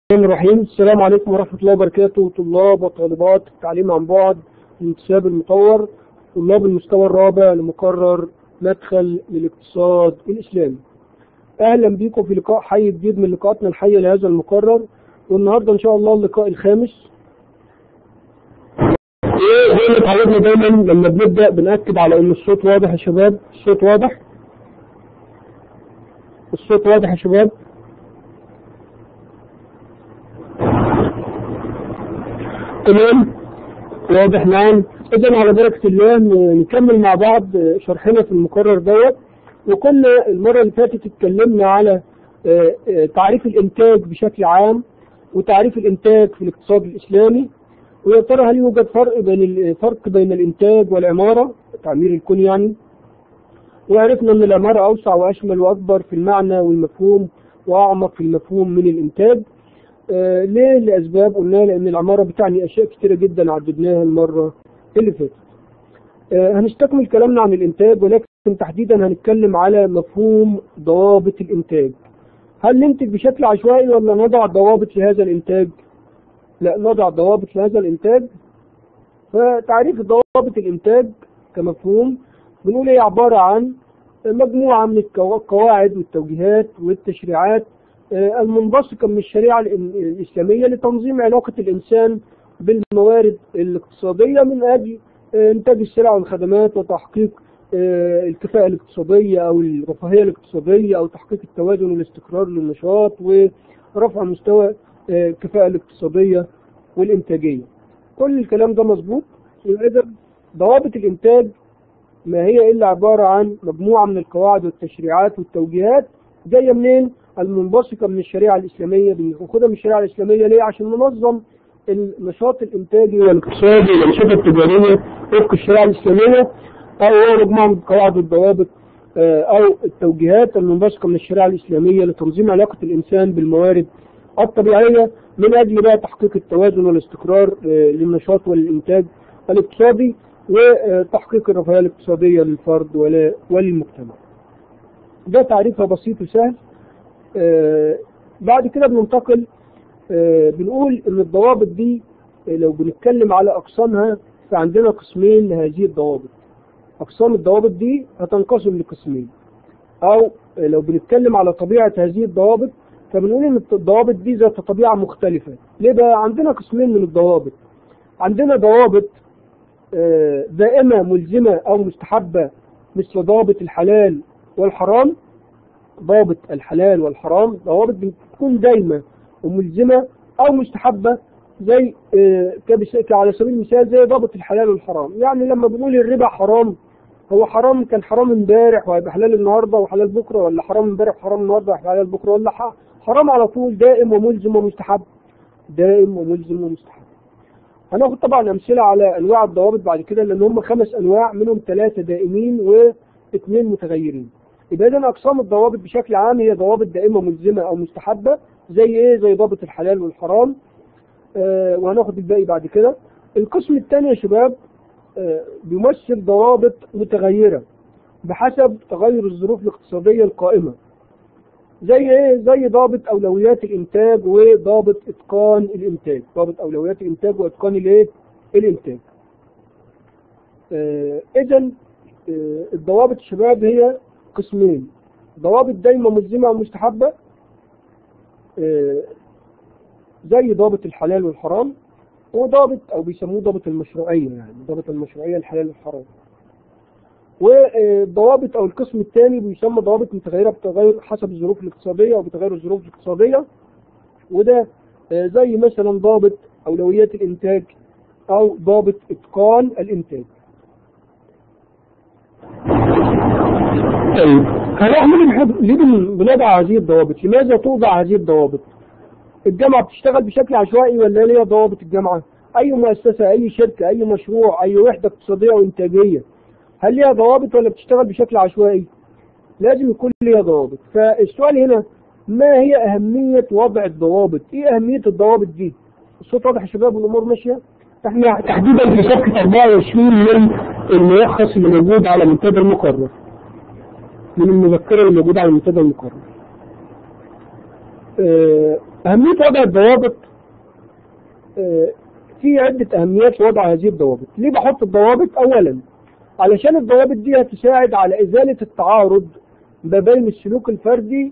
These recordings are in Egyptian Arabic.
الرحمن الرحيم السلام عليكم ورحمة الله وبركاته طلاب وطالبات التعليم عن بعد الانتساب المطور طلاب المستوى الرابع لمقرر مدخل للاقتصاد الإسلامي أهلا بكم في لقاء حي جديد من لقاءاتنا الحية لهذا المقرر والنهاردة إن شاء الله اللقاء الخامس زي ما اتعودنا دايما لما بنبدأ بنأكد على إن الصوت واضح يا شباب الصوت واضح الصوت واضح يا شباب تمام واضح نعم اذا على بركة الله نكمل مع بعض شرحنا في المقرر دوت وكنا المرة اللي فاتت اتكلمنا على تعريف الانتاج بشكل عام وتعريف الانتاج في الاقتصاد الاسلامي ويا ترى هل يوجد فرق بين الفرق بين الانتاج والعمارة تعمير الكون يعني وعرفنا ان العمارة اوسع واشمل واكبر في المعنى والمفهوم واعمق في المفهوم من الانتاج آه ليه لأسباب قلنا لأن العمارة بتعني أشياء كتيرة جدا عددناها المرة اللي فاتت آه هنستكمل كلامنا عن الإنتاج ولكن تحديدا هنتكلم على مفهوم ضوابط الإنتاج هل ننتج بشكل عشوائي ولا نضع ضوابط لهذا الإنتاج لا نضع ضوابط لهذا الإنتاج فتعريف ضوابط الإنتاج كمفهوم بنقول هي عبارة عن مجموعة من القواعد والتوجيهات والتشريعات المنبثقة من الشريعة الإسلامية لتنظيم علاقة الإنسان بالموارد الاقتصادية من أجل إنتاج السلع والخدمات وتحقيق الكفاءة الاقتصادية أو الرفاهية الاقتصادية أو تحقيق التوازن والاستقرار للنشاط ورفع مستوى الكفاءة الاقتصادية والإنتاجية كل الكلام ده مظبوط إذا ضوابط الإنتاج ما هي إلا عبارة عن مجموعة من القواعد والتشريعات والتوجيهات جاية منين؟ المنبثقة من الشريعة الإسلامية بناخدها من الشريعة الإسلامية ليه؟ عشان ننظم النشاط الإنتاجي والاقتصادي والأنشطة التجارية وفق الشريعة الإسلامية أو هو مجموعة من القواعد والضوابط أو التوجيهات المنبثقة من الشريعة الإسلامية لتنظيم علاقة الإنسان بالموارد الطبيعية من أجل بقى تحقيق التوازن والاستقرار للنشاط والإنتاج الاقتصادي وتحقيق الرفاهية الاقتصادية للفرد وللمجتمع. ده تعريفها بسيط وسهل آه بعد كده بننتقل آه بنقول ان الضوابط دي آه لو بنتكلم على اقسامها فعندنا قسمين لهذه الضوابط اقسام الضوابط دي هتنقسم لقسمين او لو بنتكلم على طبيعة هذه الضوابط فبنقول ان الضوابط دي ذات طبيعة مختلفة ليه بقى عندنا قسمين من الضوابط عندنا ضوابط دائمة ملزمة او مستحبة مثل ضابط الحلال والحرام ضابط الحلال والحرام ضوابط بتكون دايمة وملزمة أو مستحبة زي على سبيل المثال زي ضابط الحلال والحرام يعني لما بنقول الربا حرام هو حرام كان حرام امبارح وهيبقى حلال النهارده وحلال بكره ولا حرام امبارح وحرام النهارده وحلال بكره ولا حرام على طول دائم وملزم ومستحب دائم وملزم ومستحب هناخد طبعا امثله على انواع الضوابط بعد كده لان هم خمس انواع منهم ثلاثه دائمين واثنين متغيرين يبقى اذا اقسام الضوابط بشكل عام هي ضوابط دائمه ملزمه او مستحبه زي ايه زي ضابط الحلال والحرام آه وهناخد الباقي بعد كده القسم الثاني يا شباب آه بيمثل ضوابط متغيره بحسب تغير الظروف الاقتصاديه القائمه زي ايه زي ضابط اولويات الانتاج وضابط اتقان الانتاج ضابط اولويات الانتاج واتقان الايه الانتاج آه اذا الضوابط الشباب هي قسمين ضوابط دايما ملزمة ومستحبة زي ضابط الحلال والحرام وضابط او بيسموه ضابط المشروعية يعني ضابط المشروعية الحلال والحرام والضوابط او القسم الثاني بيسمى ضوابط متغيرة بتغير حسب الظروف الاقتصادية او بتغير الظروف الاقتصادية وده زي مثلا ضابط اولويات الانتاج او ضابط اتقان الانتاج طيب هل احنا بنحب ليه بنضع هذه الضوابط؟ لماذا توضع هذه الضوابط؟ الجامعة بتشتغل بشكل عشوائي ولا ليها ضوابط الجامعة؟ أي مؤسسة، أي شركة، أي مشروع، أي وحدة اقتصادية وإنتاجية هل ليها ضوابط ولا بتشتغل بشكل عشوائي؟ لازم يكون ليها ضوابط، فالسؤال هنا ما هي أهمية وضع الضوابط؟ إيه أهمية الضوابط دي؟ الصوت واضح يا شباب والأمور ماشية؟ احنا تحديدا في صفحة 24 من الملخص اللي موجود على منتدى المقرر. من المذكرة اللي موجودة على المنتدى المقرر. اه أهمية وضع الضوابط آه، في عدة أهميات لوضع هذه الضوابط ليه بحط الضوابط أولا علشان الضوابط دي هتساعد على إزالة التعارض ما بين السلوك الفردي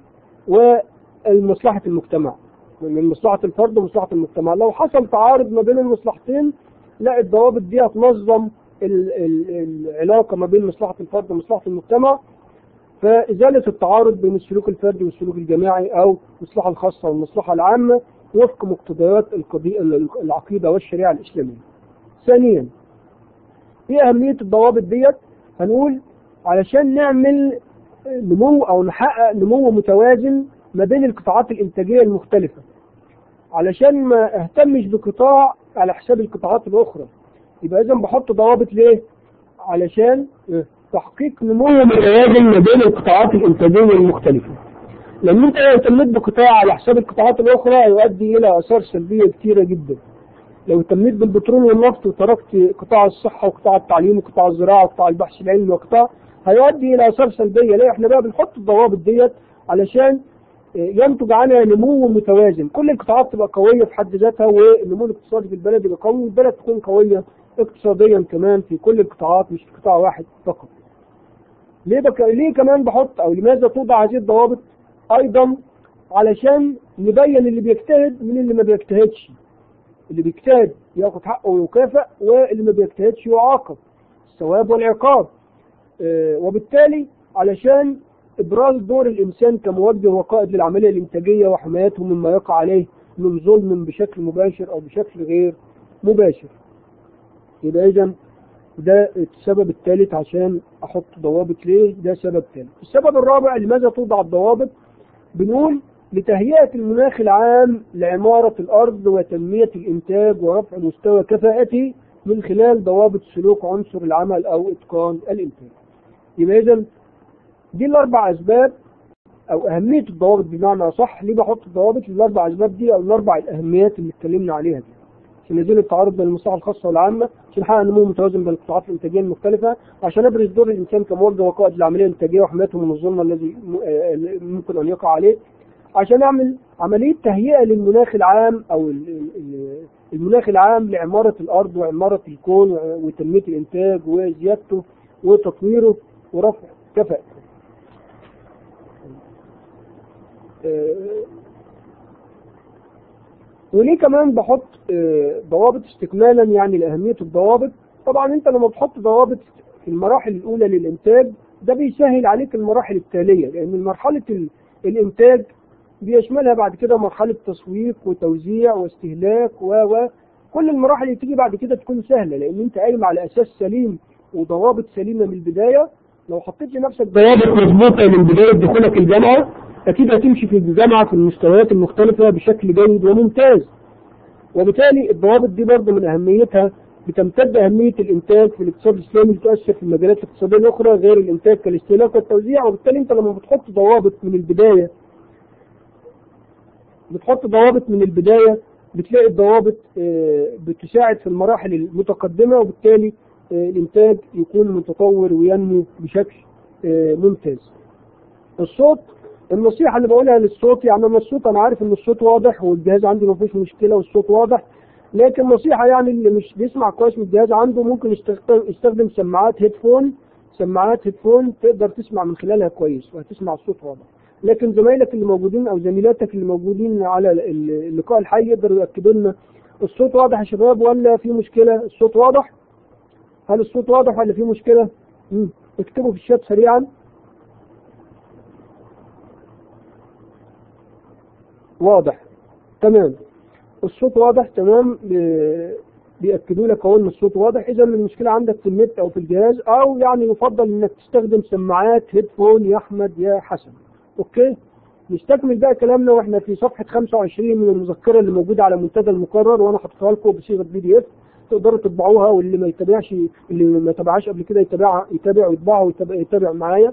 ومصلحة المجتمع من مصلحة الفرد ومصلحة المجتمع لو حصل تعارض ما بين المصلحتين لا الضوابط دي هتنظم ال- ال- العلاقة ما بين مصلحة الفرد ومصلحة المجتمع فإزالة التعارض بين السلوك الفردي والسلوك الجماعي أو المصلحة الخاصة والمصلحة العامة وفق مقتضيات القضية العقيدة والشريعة الإسلامية. ثانيا ايه أهمية الضوابط ديت؟ هنقول علشان نعمل نمو أو نحقق نمو متوازن ما بين القطاعات الإنتاجية المختلفة. علشان ما اهتمش بقطاع على حساب القطاعات الأخرى. يبقى إذا بحط ضوابط ليه؟ علشان تحقيق نمو متوازن ما بين القطاعات الإنتاجية المختلفة. لما انت اهتميت بقطاع على حساب القطاعات الاخرى هيؤدي الى اثار سلبيه كثيره جدا. لو اهتميت بالبترول والنفط وتركت قطاع الصحه وقطاع التعليم وقطاع الزراعه وقطاع البحث العلمي وقطاع هيؤدي الى اثار سلبيه، لا احنا بقى بنحط الضوابط ديت علشان ينتج عنها نمو متوازن، كل القطاعات تبقى قويه في حد ذاتها والنمو الاقتصادي في البلد يبقى قوي والبلد تكون قويه اقتصاديا كمان في كل القطاعات مش في قطاع واحد فقط. ليه بك... ليه كمان بحط او لماذا توضع هذه الضوابط؟ ايضا علشان نبين اللي بيجتهد من اللي ما بيجتهدش اللي بيجتهد ياخد حقه ويكافئ واللي ما بيجتهدش يعاقب الثواب والعقاب آه وبالتالي علشان ابراز دور الانسان كموجه وقائد للعمليه الانتاجيه وحمايته مما يقع عليه من ظلم بشكل مباشر او بشكل غير مباشر يبقى اذا ده السبب الثالث عشان احط ضوابط ليه ده سبب ثالث السبب الرابع لماذا توضع الضوابط بنقول لتهيئة المناخ العام لعمارة الأرض وتنمية الإنتاج ورفع مستوى كفاءته من خلال ضوابط سلوك عنصر العمل أو إتقان الإنتاج. يبقى إذا دي الأربع أسباب أو أهمية الضوابط بمعنى صح ليه بحط الضوابط للأربع أسباب دي أو الأربع الأهميات اللي اتكلمنا عليها دي. عشان يزيل التعارض بين المصلحة الخاصة والعامة، عشان نحقق نمو متوازن بين القطاعات الإنتاجية المختلفة، عشان أبرز دور الإنسان كموجه وقائد للعملية الإنتاجية وحمايته من الظلم الذي ممكن أن يقع عليه، عشان أعمل عملية تهيئة للمناخ العام أو المناخ العام لعمارة الأرض وعمارة الكون وتنمية الإنتاج وزيادته وتطويره ورفع كفاءته. وليه كمان بحط ضوابط استكمالا يعني لأهمية الضوابط طبعا انت لما بتحط ضوابط في المراحل الأولى للإنتاج ده بيسهل عليك المراحل التالية لأن مرحلة الإنتاج بيشملها بعد كده مرحلة تسويق وتوزيع واستهلاك و و كل المراحل اللي تيجي بعد كده تكون سهلة لأن أنت قايم على أساس سليم وضوابط سليمة من البداية لو حطيت لنفسك ضوابط مضبوطة من بداية دخولك الجامعة أكيد هتمشي في الجامعة في المستويات المختلفة بشكل جيد وممتاز وبالتالي الضوابط دي برضه من أهميتها بتمتد أهمية الإنتاج في الاقتصاد الإسلامي لتؤثر في المجالات الاقتصادية الأخرى غير الإنتاج كالاستهلاك والتوزيع وبالتالي أنت لما بتحط ضوابط من البداية بتحط ضوابط من البداية بتلاقي الضوابط بتساعد في المراحل المتقدمة وبالتالي الإنتاج يكون متطور وينمو بشكل ممتاز. الصوت النصيحة اللي بقولها للصوت يعني أنا الصوت أنا عارف إن الصوت واضح والجهاز عندي ما فيهوش مشكلة والصوت واضح لكن نصيحة يعني اللي مش بيسمع كويس من الجهاز عنده ممكن يستخدم سماعات هيدفون سماعات هيدفون تقدر تسمع من خلالها كويس وهتسمع الصوت واضح. لكن زمايلك اللي موجودين او زميلاتك اللي موجودين على اللقاء الحي يقدروا ياكدوا لنا الصوت واضح يا شباب ولا في مشكله الصوت واضح هل الصوت واضح ولا في مشكله مم. اكتبوا في الشات سريعا واضح تمام الصوت واضح تمام بيأكدوا لك اهو ان الصوت واضح اذا المشكله عندك في النت او في الجهاز او يعني يفضل انك تستخدم سماعات هيدفون يا احمد يا حسن اوكي نستكمل بقى كلامنا واحنا في صفحه 25 من المذكره اللي موجوده على منتدى المقرر وانا حاططها لكم بصيغه بي دي اف تقدروا تطبعوها واللي ما يتابعش اللي ما تابعهاش قبل كده يتابعها يتابع ويطبعها ويتابع يتابع معايا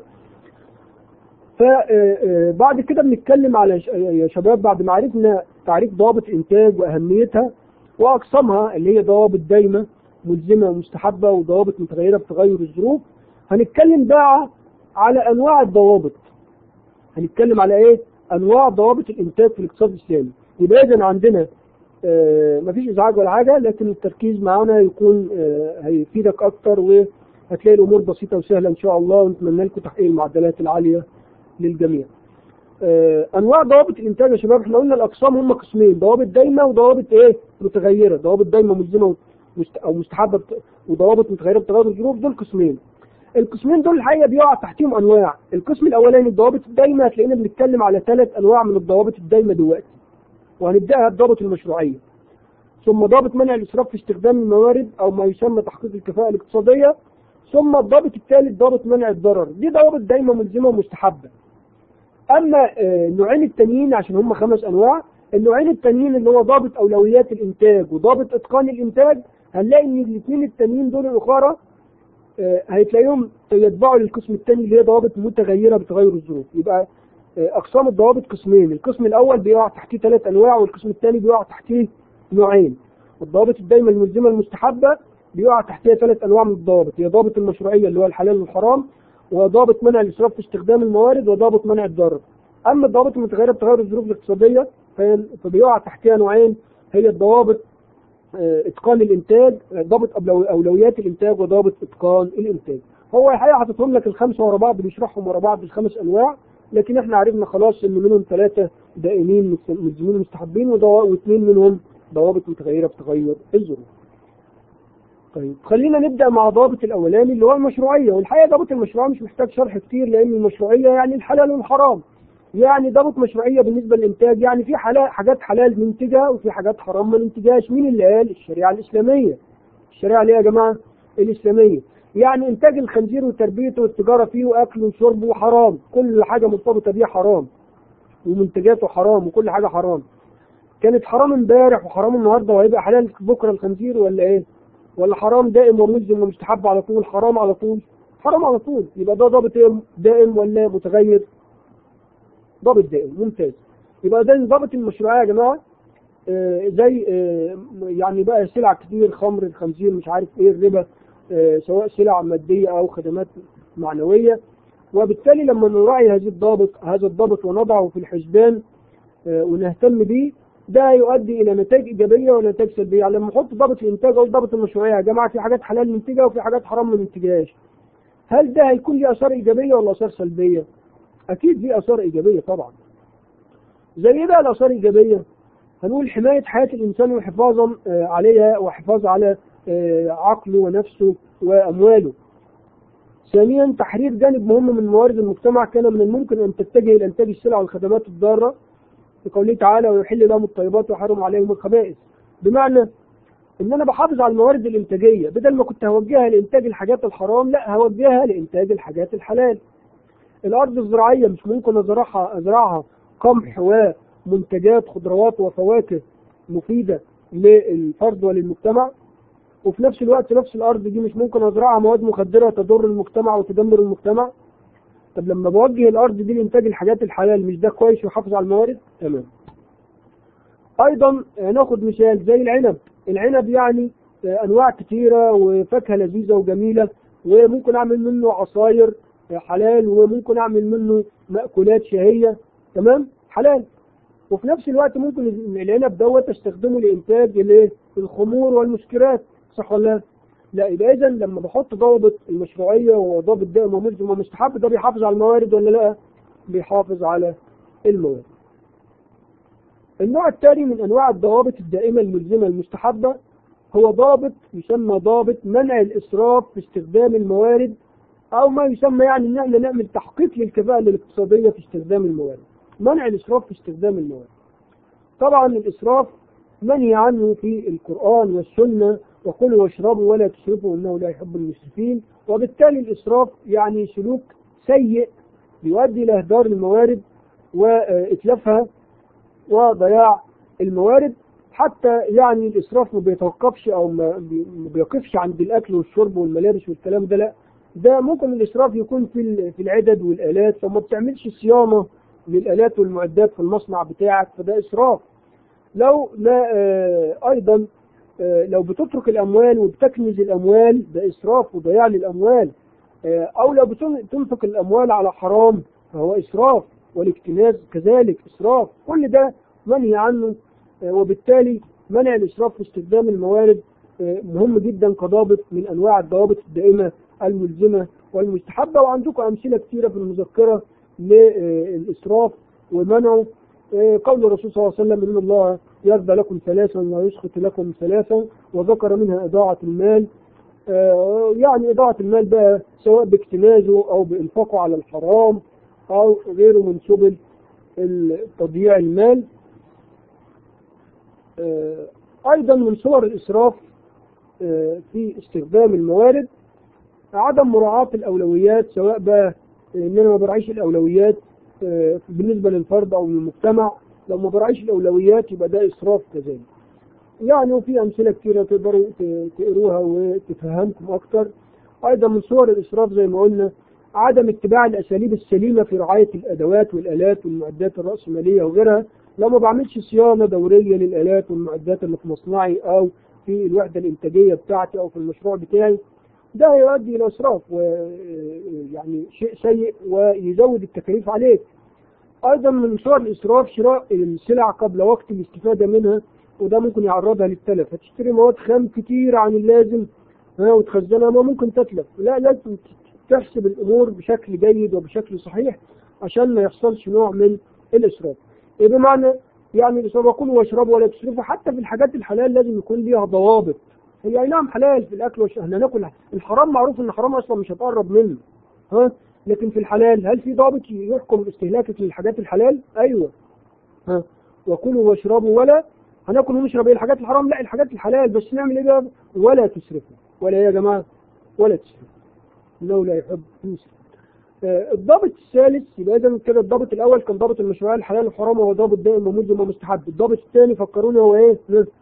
فبعد كده بنتكلم على يا شباب بعد ما عرفنا تعريف ضوابط الانتاج واهميتها واقسامها اللي هي ضوابط دايمه ملزمه ومستحبه وضوابط متغيره بتغير الظروف هنتكلم بقى على انواع الضوابط هنتكلم على ايه؟ انواع ضوابط الانتاج في الاقتصاد الاسلامي، يبقى إذا عندنا آه، مفيش إزعاج ولا حاجة لكن التركيز معانا يكون آه، هيفيدك أكتر وهتلاقي الأمور بسيطة وسهلة إن شاء الله ونتمنى لكم تحقيق المعدلات العالية للجميع. آه، انواع ضوابط الانتاج يا شباب احنا قلنا الاقسام هم قسمين ضوابط دايمه وضوابط ايه متغيره ضوابط دايمه ملزمه ومست- او مستحبه بت- وضوابط متغيره بتغير الظروف دول قسمين القسمين دول الحقيقه بيقع تحتهم انواع القسم الاولاني الضوابط الدايمه هتلاقينا بنتكلم على ثلاث انواع من الضوابط الدايمه دلوقتي وهنبداها بضابط المشروعيه ثم ضابط منع الاسراف في استخدام الموارد او ما يسمى تحقيق الكفاءه الاقتصاديه ثم الضابط الثالث ضابط منع الضرر دي ضوابط دايمه ملزمه ومستحبه اما آه، النوعين التانيين عشان هم خمس انواع النوعين التانيين اللي هو ضابط اولويات الانتاج وضابط اتقان الانتاج هنلاقي ان الاثنين التانيين دول الاخرى آه، هتلاقيهم يتبعوا للقسم الثاني اللي هي ضوابط متغيره بتغير الظروف يبقى آه، اقسام الضوابط قسمين القسم الاول بيقع تحتيه ثلاث انواع والقسم الثاني بيقع تحتيه نوعين الضوابط الدايمه الملزمه المستحبه بيقع تحتها ثلاث انواع من الضوابط هي ضابط المشروعيه اللي هو الحلال والحرام وضابط منع الاسراف في استخدام الموارد وضابط منع الضرر اما الضوابط المتغيره بتغير الظروف الاقتصاديه فهي- فبيقع تحتها نوعين هي الضوابط آه، اتقان الانتاج آه، ضابط أولو- اولويات الانتاج وضابط اتقان الانتاج هو الحقيقه حاططهم لك الخمسه ورا بعض بيشرحهم ورا بعض الخمس انواع لكن احنا عرفنا خلاص ان منهم ثلاثه دائمين مست- ملزمين مستحبين وضوا- واثنين منهم ضوابط متغيره بتغير الظروف طيب خلينا نبدا مع ضابط الاولاني اللي هو المشروعيه والحقيقه ضابط المشروعيه مش محتاج شرح كتير لان المشروعيه يعني الحلال والحرام يعني ضابط مشروعيه بالنسبه للانتاج يعني في حلال حاجات حلال منتجها وفي حاجات حرام ما ننتجهاش مين اللي قال الشريعه الاسلاميه الشريعه ليه يا جماعه الاسلاميه يعني انتاج الخنزير وتربيته والتجاره فيه واكله وشربه حرام كل حاجه مرتبطه بيه حرام ومنتجاته حرام وكل حاجه حرام كانت حرام امبارح وحرام النهارده وهيبقى حلال بكره الخنزير ولا ايه ولا حرام دائم وملزم ومستحب على طول حرام على طول حرام على طول يبقى ده ضابط ايه دائم ولا متغير ضابط دائم ممتاز يبقى ده ضابط المشروعيه يا جماعه آه زي آه يعني بقى سلع كتير خمر الخنزير مش عارف ايه الربا آه سواء سلع ماديه او خدمات معنويه وبالتالي لما نراعي هذه الضابط هذا الضابط ونضعه في الحسبان آه ونهتم به ده يؤدي الى نتائج ايجابيه ونتائج سلبيه يعني لما احط ضابط الانتاج او ضابط المشروعيه يا جماعه في حاجات حلال ننتجها وفي حاجات حرام ما ننتجهاش هل ده هيكون ليه اثار ايجابيه ولا اثار سلبيه؟ اكيد ليه اثار ايجابيه طبعا زي ايه بقى الاثار الايجابيه؟ هنقول حمايه حياه الانسان وحفاظا آه، عليها وحفاظ على آه، عقله ونفسه وامواله ثانيا تحرير جانب مهم من موارد المجتمع كان من الممكن ان تتجه الى انتاج السلع والخدمات الضاره لقوله تعالى ويحل لهم الطيبات ويحرم عليهم الخبائث بمعنى ان انا بحافظ على الموارد الانتاجيه بدل ما كنت هوجهها لانتاج الحاجات الحرام لا هوجهها لانتاج الحاجات الحلال الارض الزراعيه مش ممكن ازرعها ازرعها قمح ومنتجات خضروات وفواكه مفيده للفرد وللمجتمع وفي نفس الوقت نفس الارض دي مش ممكن ازرعها مواد مخدره تضر المجتمع وتدمر المجتمع طب لما بوجه الارض دي لانتاج الحاجات الحلال مش ده كويس ويحافظ على الموارد تمام ايضا ناخد مثال زي العنب العنب يعني انواع كتيره وفاكهه لذيذه وجميله وممكن اعمل منه عصاير حلال وممكن اعمل منه مأكولات شهيه تمام حلال وفي نفس الوقت ممكن العنب دوت استخدمه لانتاج الايه الخمور والمسكرات صح ولا لا؟ لا يبقى اذا لما بحط ضابط المشروعيه وضابط دائم وملزم ومستحب ده بيحافظ على الموارد ولا لا؟ بيحافظ على الموارد. النوع الثاني من انواع الضوابط الدائمه الملزمه المستحبه هو ضابط يسمى ضابط منع الاسراف في استخدام الموارد او ما يسمى يعني ان احنا نعمل تحقيق للكفاءه الاقتصاديه في استخدام الموارد. منع الاسراف في استخدام الموارد. طبعا الاسراف منهي عنه في القران والسنه وكلوا واشربوا ولا تسرفوا انه لا يحب المسرفين وبالتالي الاسراف يعني سلوك سيء بيؤدي الى اهدار الموارد واتلافها وضياع الموارد حتى يعني الاسراف ما بيتوقفش او ما بيقفش عند الاكل والشرب والملابس والكلام ده لا ده ممكن الاسراف يكون في في العدد والالات فما بتعملش صيانه للالات والمعدات في المصنع بتاعك فده اسراف لو لا آه ايضا آه لو بتترك الاموال وبتكنز الاموال ده اسراف وضياع للاموال آه او لو بتنفق الاموال على حرام فهو اسراف والاكتناز كذلك اسراف كل ده منهي عنه آه، وبالتالي منع الإسراف في استخدام الموارد آه، مهم جدا كضابط من أنواع الضوابط الدائمة الملزمة والمستحبة وعندكم أمثلة كثيرة في المذكرة للإسراف ومنعه آه، قول الرسول صلى الله عليه وسلم إن الله يرضى لكم ثلاثا ويسخط لكم ثلاثا وذكر منها إضاعة المال آه، يعني إضاعة المال بقى سواء باكتنازه أو بإنفاقه على الحرام أو غيره من سبل ال- تضييع المال آه، أيضا من صور الإسراف آه، في استخدام الموارد عدم مراعاة الأولويات سواء بقى إن أنا ما براعيش الأولويات آه، بالنسبة للفرد أو للمجتمع لو ما براعيش الأولويات يبقى ده إسراف كذلك يعني وفي أمثلة كتيرة تقدروا ت- تقروها وتفهمكم أكتر أيضا من صور الإسراف زي ما قلنا عدم اتباع الأساليب السليمة في رعاية الأدوات والآلات والمعدات الرأسمالية وغيرها لو ما بعملش صيانة دورية للآلات والمعدات اللي في مصنعي أو في الوحدة الإنتاجية بتاعتي أو في المشروع بتاعي ده هيؤدي إلى إسراف ويعني شيء سيء ويزود التكاليف عليك أيضا من صور الإسراف شراء السلع قبل وقت الاستفادة منها وده ممكن يعرضها للتلف هتشتري مواد خام كتير عن اللازم ها وتخزنها ما ممكن تتلف لا لازم تحسب الأمور بشكل جيد وبشكل صحيح عشان ما يحصلش نوع من الإسراف إيه بمعنى يعني الإسراف وكلوا واشربوا ولا تسرفوا حتى في الحاجات الحلال لازم يكون ليها ضوابط هي أي نعم حلال في الأكل والشرب احنا ناكل الحرام معروف إن حرام أصلا مش هتقرب منه ها لكن في الحلال هل في ضابط يحكم استهلاكك للحاجات الحلال؟ أيوه ها وكلوا واشربوا ولا هناكل ونشرب ايه الحاجات الحرام لا الحاجات الحلال بس نعمل ايه بقى ولا تسرفوا ولا ايه يا جماعه ولا تسرفوا انه لا يحب يسرف آه الضابط الثالث يبقى اذا كده الضابط الاول كان ضابط المشروعات الحلال والحرام وهو ضابط دائم وملزم ومستحب الضابط الثاني فكروني هو ايه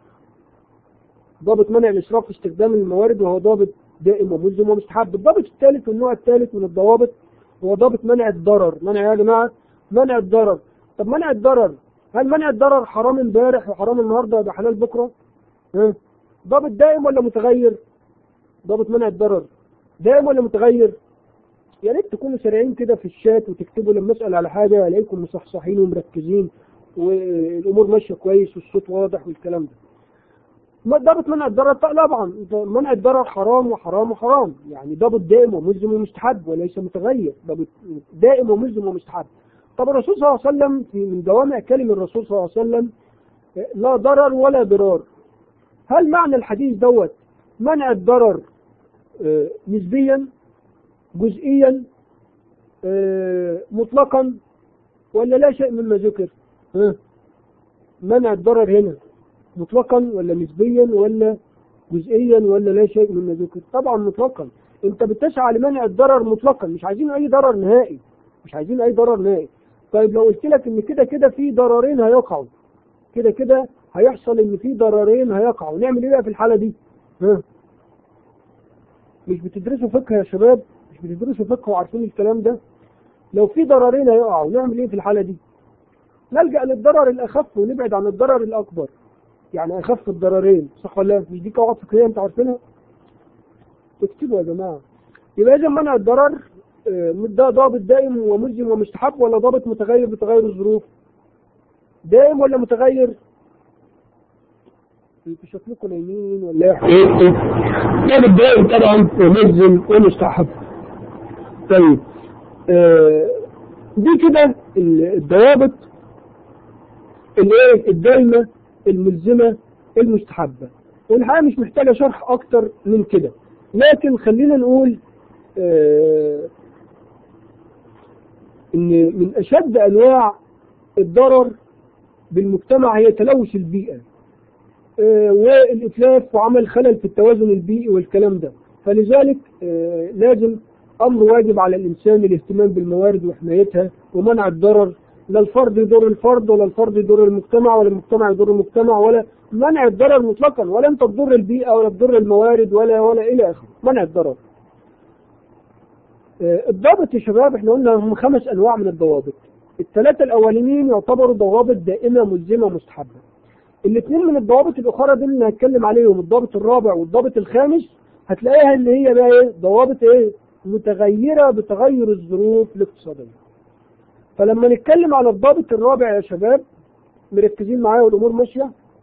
ضابط منع الاسراف في استخدام الموارد وهو ضابط دائم وملزم ومستحب الضابط الثالث والنوع الثالث من الضوابط هو ضابط منع الضرر منع يا جماعه منع الضرر طب منع الضرر هل منع الضرر حرام امبارح وحرام النهارده يبقى حلال بكره؟ ها؟ ضابط دائم ولا متغير؟ ضابط منع الضرر دائم ولا متغير؟ يا ريت تكونوا سريعين كده في الشات وتكتبوا لما اسال على حاجه الاقيكم مصحصحين ومركزين والامور ماشيه كويس والصوت واضح والكلام ده. ما ضابط منع الضرر طبعا منع الضرر حرام وحرام وحرام يعني ضابط دائم وملزم ومستحب وليس متغير ضابط دائم وملزم ومستحب طب الرسول صلى الله عليه وسلم في من جوامع كلم الرسول صلى الله عليه وسلم لا ضرر ولا ضرار هل معنى الحديث دوت منع الضرر آه، نسبيا جزئيا آه، مطلقا ولا لا شيء مما ذكر ها؟ منع الضرر هنا مطلقا ولا نسبيا ولا جزئيا ولا لا شيء مما ذكر طبعا مطلقا انت بتسعى لمنع الضرر مطلقا مش عايزين اي ضرر نهائي مش عايزين اي ضرر نهائي طيب لو قلت لك ان كده كده في ضررين هيقعوا كده كده هيحصل ان في ضررين هيقعوا نعمل ايه بقى في الحاله دي ها مش بتدرسوا فقه يا شباب مش بتدرسوا فقه وعارفين الكلام ده لو في ضررين هيقعوا نعمل ايه في الحاله دي نلجا للضرر الاخف ونبعد عن الضرر الاكبر يعني اخف الضررين صح ولا لا؟ مش دي قواعد فقهيه انت عارفينها اكتبوا يا جماعه يبقى اذا منع الضرر آه، ده ضابط دائم وملزم ومستحب ولا ضابط متغير بتغير الظروف دائم ولا متغير انتوا شكلكم نايمين ولا ايه ضابط دائم طبعا وملزم ومستحب طيب آه، دي كده ال- الضوابط الايه الدائمه الملزمه المستحبه والحقيقه مش محتاجه شرح اكتر من كده لكن خلينا نقول آه، ان من اشد انواع الضرر بالمجتمع هي تلوث البيئه آه، والاتلاف وعمل خلل في التوازن البيئي والكلام ده فلذلك آه، لازم امر واجب على الانسان الاهتمام بالموارد وحمايتها ومنع الضرر لا الفرد يضر الفرد ولا الفرد يضر المجتمع ولا المجتمع يضر المجتمع ولا منع الضرر مطلقا ولا انت تضر البيئه ولا تضر الموارد ولا ولا الى اخره منع الضرر آه، الضابط يا شباب احنا قلنا هم خمس انواع من الضوابط الثلاثه الاولانيين يعتبروا ضوابط دائمه ملزمه مستحبه الاثنين من الضوابط الاخرى دول اللي هنتكلم عليهم الضابط الرابع والضابط الخامس هتلاقيها ان هي بقى ايه ضوابط ايه متغيره بتغير الظروف الاقتصاديه فلما نتكلم على الضابط الرابع يا شباب مركزين معايا والامور ماشيه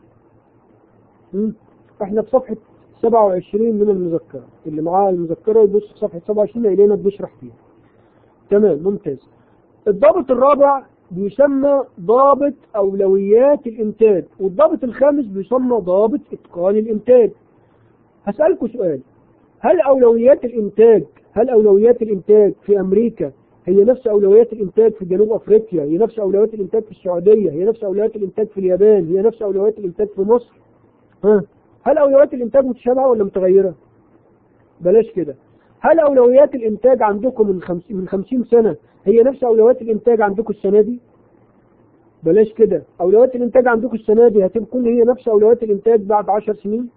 م? احنا في صفحة 27 من المذكرة اللي معاه المذكرة يبص في صفحة 27 إلينا بنشرح فيها تمام ممتاز الضابط الرابع بيسمى ضابط أولويات الإنتاج والضابط الخامس بيسمى ضابط إتقان الإنتاج هسألكوا سؤال هل أولويات الإنتاج هل أولويات الإنتاج في أمريكا هي نفس أولويات الإنتاج في جنوب أفريقيا هي نفس أولويات الإنتاج في السعودية هي نفس أولويات الإنتاج في اليابان هي نفس أولويات الإنتاج في مصر ها هل أولويات الإنتاج متشابهة ولا متغيرة بلاش كده هل أولويات الإنتاج عندكم من خمسين, من خمسين سنة هي نفس أولويات الإنتاج عندكم السنة دي بلاش كده أولويات الإنتاج عندكم السنة دي هتكون هي نفس أولويات الإنتاج بعد عشر سنين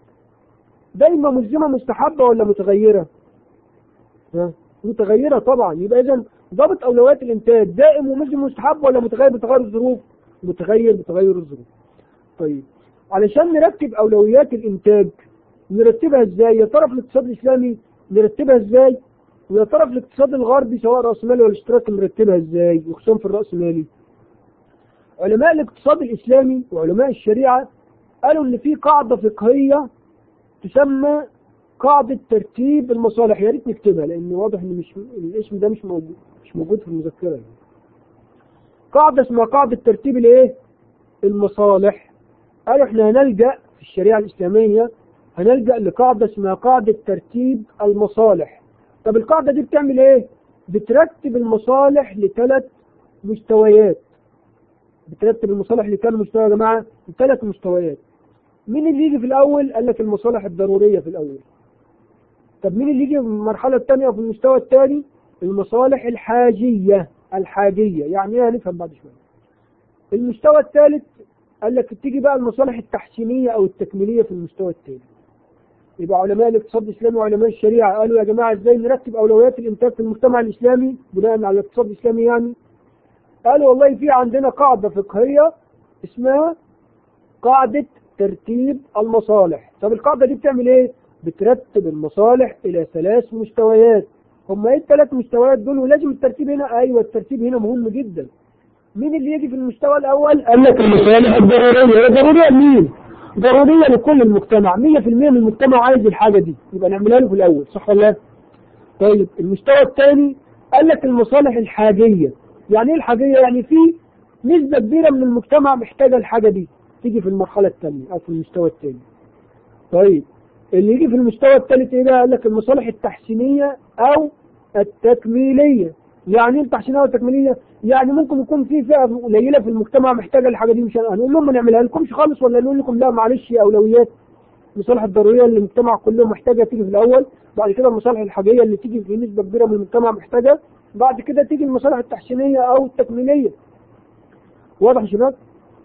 دايما ملزمة مستحبة ولا متغيرة ها متغيرة طبعا يبقى إذا ضابط أولويات الإنتاج دائم وملزم مستحب ولا متغير بتغير الظروف متغير بتغير الظروف طيب علشان نرتب أولويات الإنتاج نرتبها إزاي يا ترى في الاقتصاد الإسلامي نرتبها إزاي ويا ترى في الاقتصاد الغربي سواء رأسمالي ولا اشتراكي نرتبها إزاي وخصوصا في الرأسمالي علماء الاقتصاد الإسلامي وعلماء الشريعة قالوا إن في قاعدة فقهية تسمى قاعدة ترتيب المصالح يا ريت نكتبها لأن واضح إن مش الاسم ده مش موجود مش موجود في المذكرة يعني. قاعدة اسمها قاعدة ترتيب الإيه؟ المصالح قالوا إحنا هنلجأ في الشريعة الإسلامية هنلجأ لقاعدة اسمها قاعدة ترتيب المصالح طب القاعدة دي بتعمل إيه؟ بترتب المصالح لثلاث مستويات بترتب المصالح لكام مستوى يا جماعة؟ لثلاث مستويات مين اللي يجي في الأول؟ قال لك المصالح الضرورية في الأول طب مين اللي يجي في المرحلة الثانية وفي المستوى الثاني؟ المصالح الحاجية الحاجية يعني ايه هنفهم بعد شوية المستوى الثالث قال لك تيجي بقى المصالح التحسينية أو التكميلية في المستوى الثالث يبقى علماء الاقتصاد الإسلامي وعلماء الشريعة قالوا يا جماعة ازاي نرتب أولويات الإنتاج في المجتمع الإسلامي بناء على الاقتصاد الإسلامي يعني قالوا والله في عندنا قاعدة فقهية اسمها قاعدة ترتيب المصالح طب القاعدة دي بتعمل ايه بترتب المصالح الى ثلاث مستويات هم ايه الثلاث مستويات دول ولازم الترتيب هنا ايوه الترتيب هنا مهم جدا مين اللي يجي في المستوى الاول قال لك المصالح الضرورية ضرورية لمين ضرورية لكل المجتمع 100% من المجتمع عايز الحاجة دي يبقى نعملها له في الاول صح ولا لا طيب المستوى الثاني قال لك المصالح الحاجية يعني ايه الحاجية يعني في نسبة كبيرة من المجتمع محتاجة الحاجة دي تيجي في المرحلة الثانية أو في المستوى الثاني طيب اللي يجي في المستوى الثالث إيه بقى قال لك المصالح التحسينية أو التكميلية يعني ايه التحسينية والتكميلية يعني ممكن يكون في فئة قليلة في المجتمع محتاجة الحاجة دي مش هنقول لهم ما نعملها لكمش خالص ولا نقول لكم لا معلش أولويات المصالح الضرورية اللي المجتمع كله محتاجة تيجي في الأول بعد كده المصالح الحاجية اللي تيجي في نسبة كبيرة من المجتمع محتاجة بعد كده تيجي المصالح التحسينية أو التكميلية واضح يا شباب؟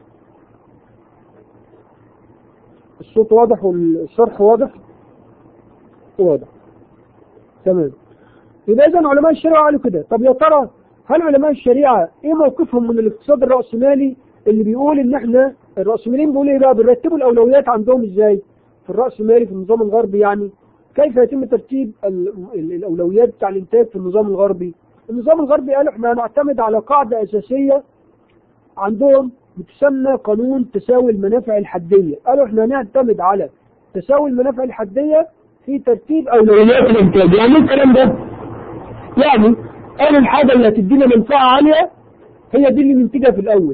الصوت واضح والشرح واضح واضح تمام يبقى اذا علماء الشريعه قالوا كده طب يا ترى هل علماء الشريعه ايه موقفهم من الاقتصاد الراسمالي اللي بيقول ان احنا الراسماليين بيقولوا ايه بقى بنرتبوا الاولويات عندهم ازاي في الراسمالي في النظام الغربي يعني كيف يتم ترتيب الاولويات بتاع الانتاج في النظام الغربي النظام الغربي قالوا احنا هنعتمد على قاعده اساسيه عندهم بتسمى قانون تساوي المنافع الحدية قالوا احنا هنعتمد على تساوي المنافع الحدية في ترتيب أولويات الإنتاج يعني ايه الكلام ده؟ يعني قالوا الحاجة اللي هتدينا منفعة عالية هي دي اللي ننتجها في الأول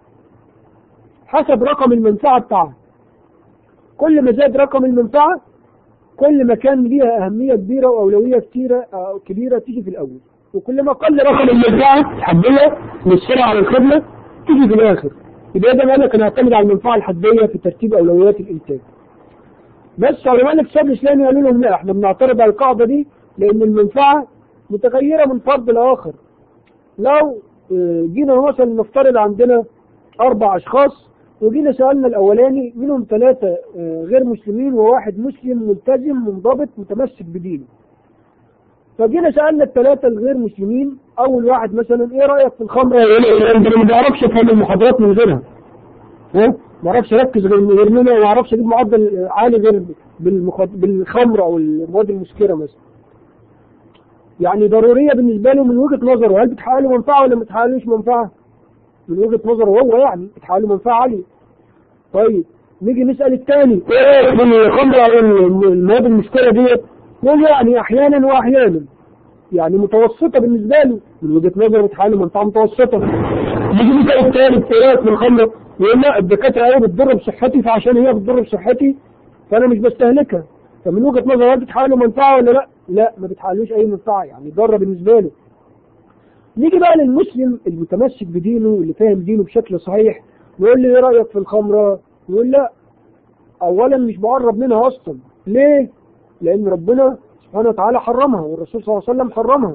حسب رقم المنفعة بتاعها كل ما زاد رقم المنفعة كل ما كان ليها أهمية كبيرة وأولوية كتيرة أو كبيرة تيجي في الأول وكل ما قل رقم المنفعة الحدية للسرعة على الخدمة تيجي في الآخر يبقى ده قال لك انا هعتمد على المنفعه الحديه في ترتيب اولويات الانتاج. بس علماء الاقتصاد الاسلامي قالوا لهم لا احنا بنعترض على القاعده دي لان المنفعه متغيره من فرد لاخر. لو جينا مثلا نفترض عندنا اربع اشخاص وجينا سالنا الاولاني منهم ثلاثه غير مسلمين وواحد مسلم ملتزم منضبط متمسك بدينه. فجينا سالنا الثلاثه الغير مسلمين اول واحد مثلا ايه رايك في الخمر يا انا ما بعرفش افهم المحاضرات من غيرها ها ما اعرفش اركز غير من غير منها ما اعرفش اجيب معدل عالي غير بالمخد... بالخمر او المواد المسكره مثلا يعني ضروريه بالنسبه له من وجهه نظره هل بتحقق له منفعه ولا ما بتحققلوش منفعه من وجهه نظره هو يعني بتحقق له منفعه عاليه طيب نيجي نسأل الثاني ايه رايك من الخمر او المواد المشكلة ديت يقول يعني احيانا واحيانا يعني متوسطة بالنسبة له من وجهة نظر بتحل منفعة متوسطة نيجي نسأل الثالث ايه رايك من الخمر يقول لا الدكاترة ايه بتضر بصحتي فعشان هي بتضر بصحتي فانا مش بستهلكها فمن وجهة نظر هل بتحقق له منفعة ولا لا؟ لا ما بتحققلوش أي منفعة يعني ضرة بالنسبة له. نيجي بقى للمسلم المتمسك بدينه اللي فاهم دينه بشكل صحيح ويقول لي إيه رأيك في الخمرة؟ يقول لا أولا مش بقرب منها أصلا. ليه؟ لأن ربنا سبحانه وتعالى حرمها والرسول صلى الله عليه وسلم حرمها.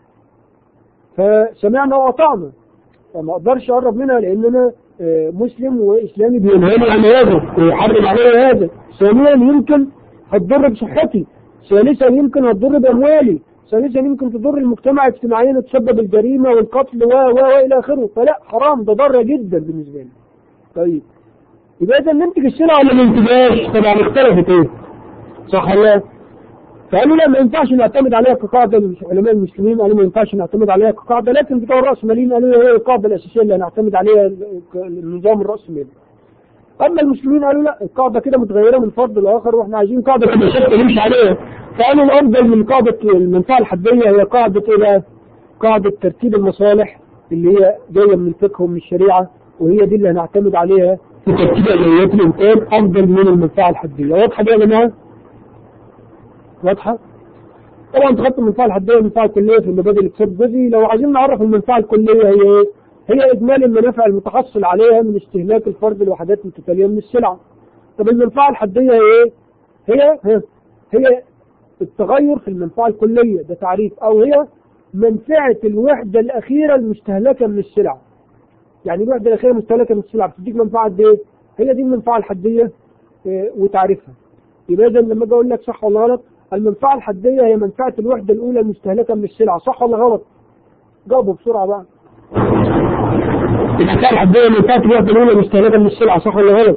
فسمعنا وأطعنا فما أقدرش أقرب منها لأن أنا مسلم وإسلامي بينهاني عن هذا ويحرم علي هذا. ثانيا يمكن هتضر بصحتي ثالثا يمكن هتضر بأموالي ثالثا يمكن تضر المجتمع اجتماعيا وتسبب الجريمة والقتل و و وإلى آخره فلا حرام ده ضر جدا بالنسبة لي طيب يبقى إذا ننتج السلعة ولا ما ننتجهاش طبعا اختلفت إيه صح ولا لا فقالوا لا ما ينفعش نعتمد عليها كقاعدة علماء المسلمين قالوا ما ينفعش نعتمد عليها كقاعدة لكن بتوع الرأسماليين قالوا هي القاعدة الأساسية اللي هنعتمد عليها النظام الرأسمالي اما المسلمين قالوا لا القاعده كده متغيره من فرد لاخر واحنا عايزين قاعده كده ثابته نمشي عليها فقالوا الافضل من قاعده المنفعه الحديه هي قاعده ايه بقى؟ قاعده ترتيب المصالح اللي هي جايه من الفقه ومن الشريعه وهي دي اللي هنعتمد عليها في ترتيب اولويات الانتاج افضل من المنفعه الحديه واضحه دي يا جماعه؟ واضحه؟ طبعا تخطي المنفعه الحديه والمنفعه الكليه في المبادئ الاقتصاد الجزئي لو عايزين نعرف المنفعه الكليه هي ايه؟ هي إجمالي المنافع المتحصل عليها من استهلاك الفرد لوحدات متتالية من السلع. طب المنفعة الحدية هي إيه؟ هي هي, هي التغير في المنفعة الكلية ده تعريف أو هي منفعة الوحدة الأخيرة المستهلكة من السلع. يعني الوحدة الأخيرة المستهلكة من السلع بتديك منفعة قد إيه؟ هي دي المنفعة الحدية إيه وتعريفها. يبقى إذا لما أجي أقول لك صح ولا غلط؟ المنفعة الحدية هي منفعة الوحدة الأولى المستهلكة من السلع، صح ولا غلط؟ جاوبوا بسرعة بقى. الحكاية الحدية اللي بتاعت الوحدة الأولى مستهلكة من السلعة صح ولا غلط؟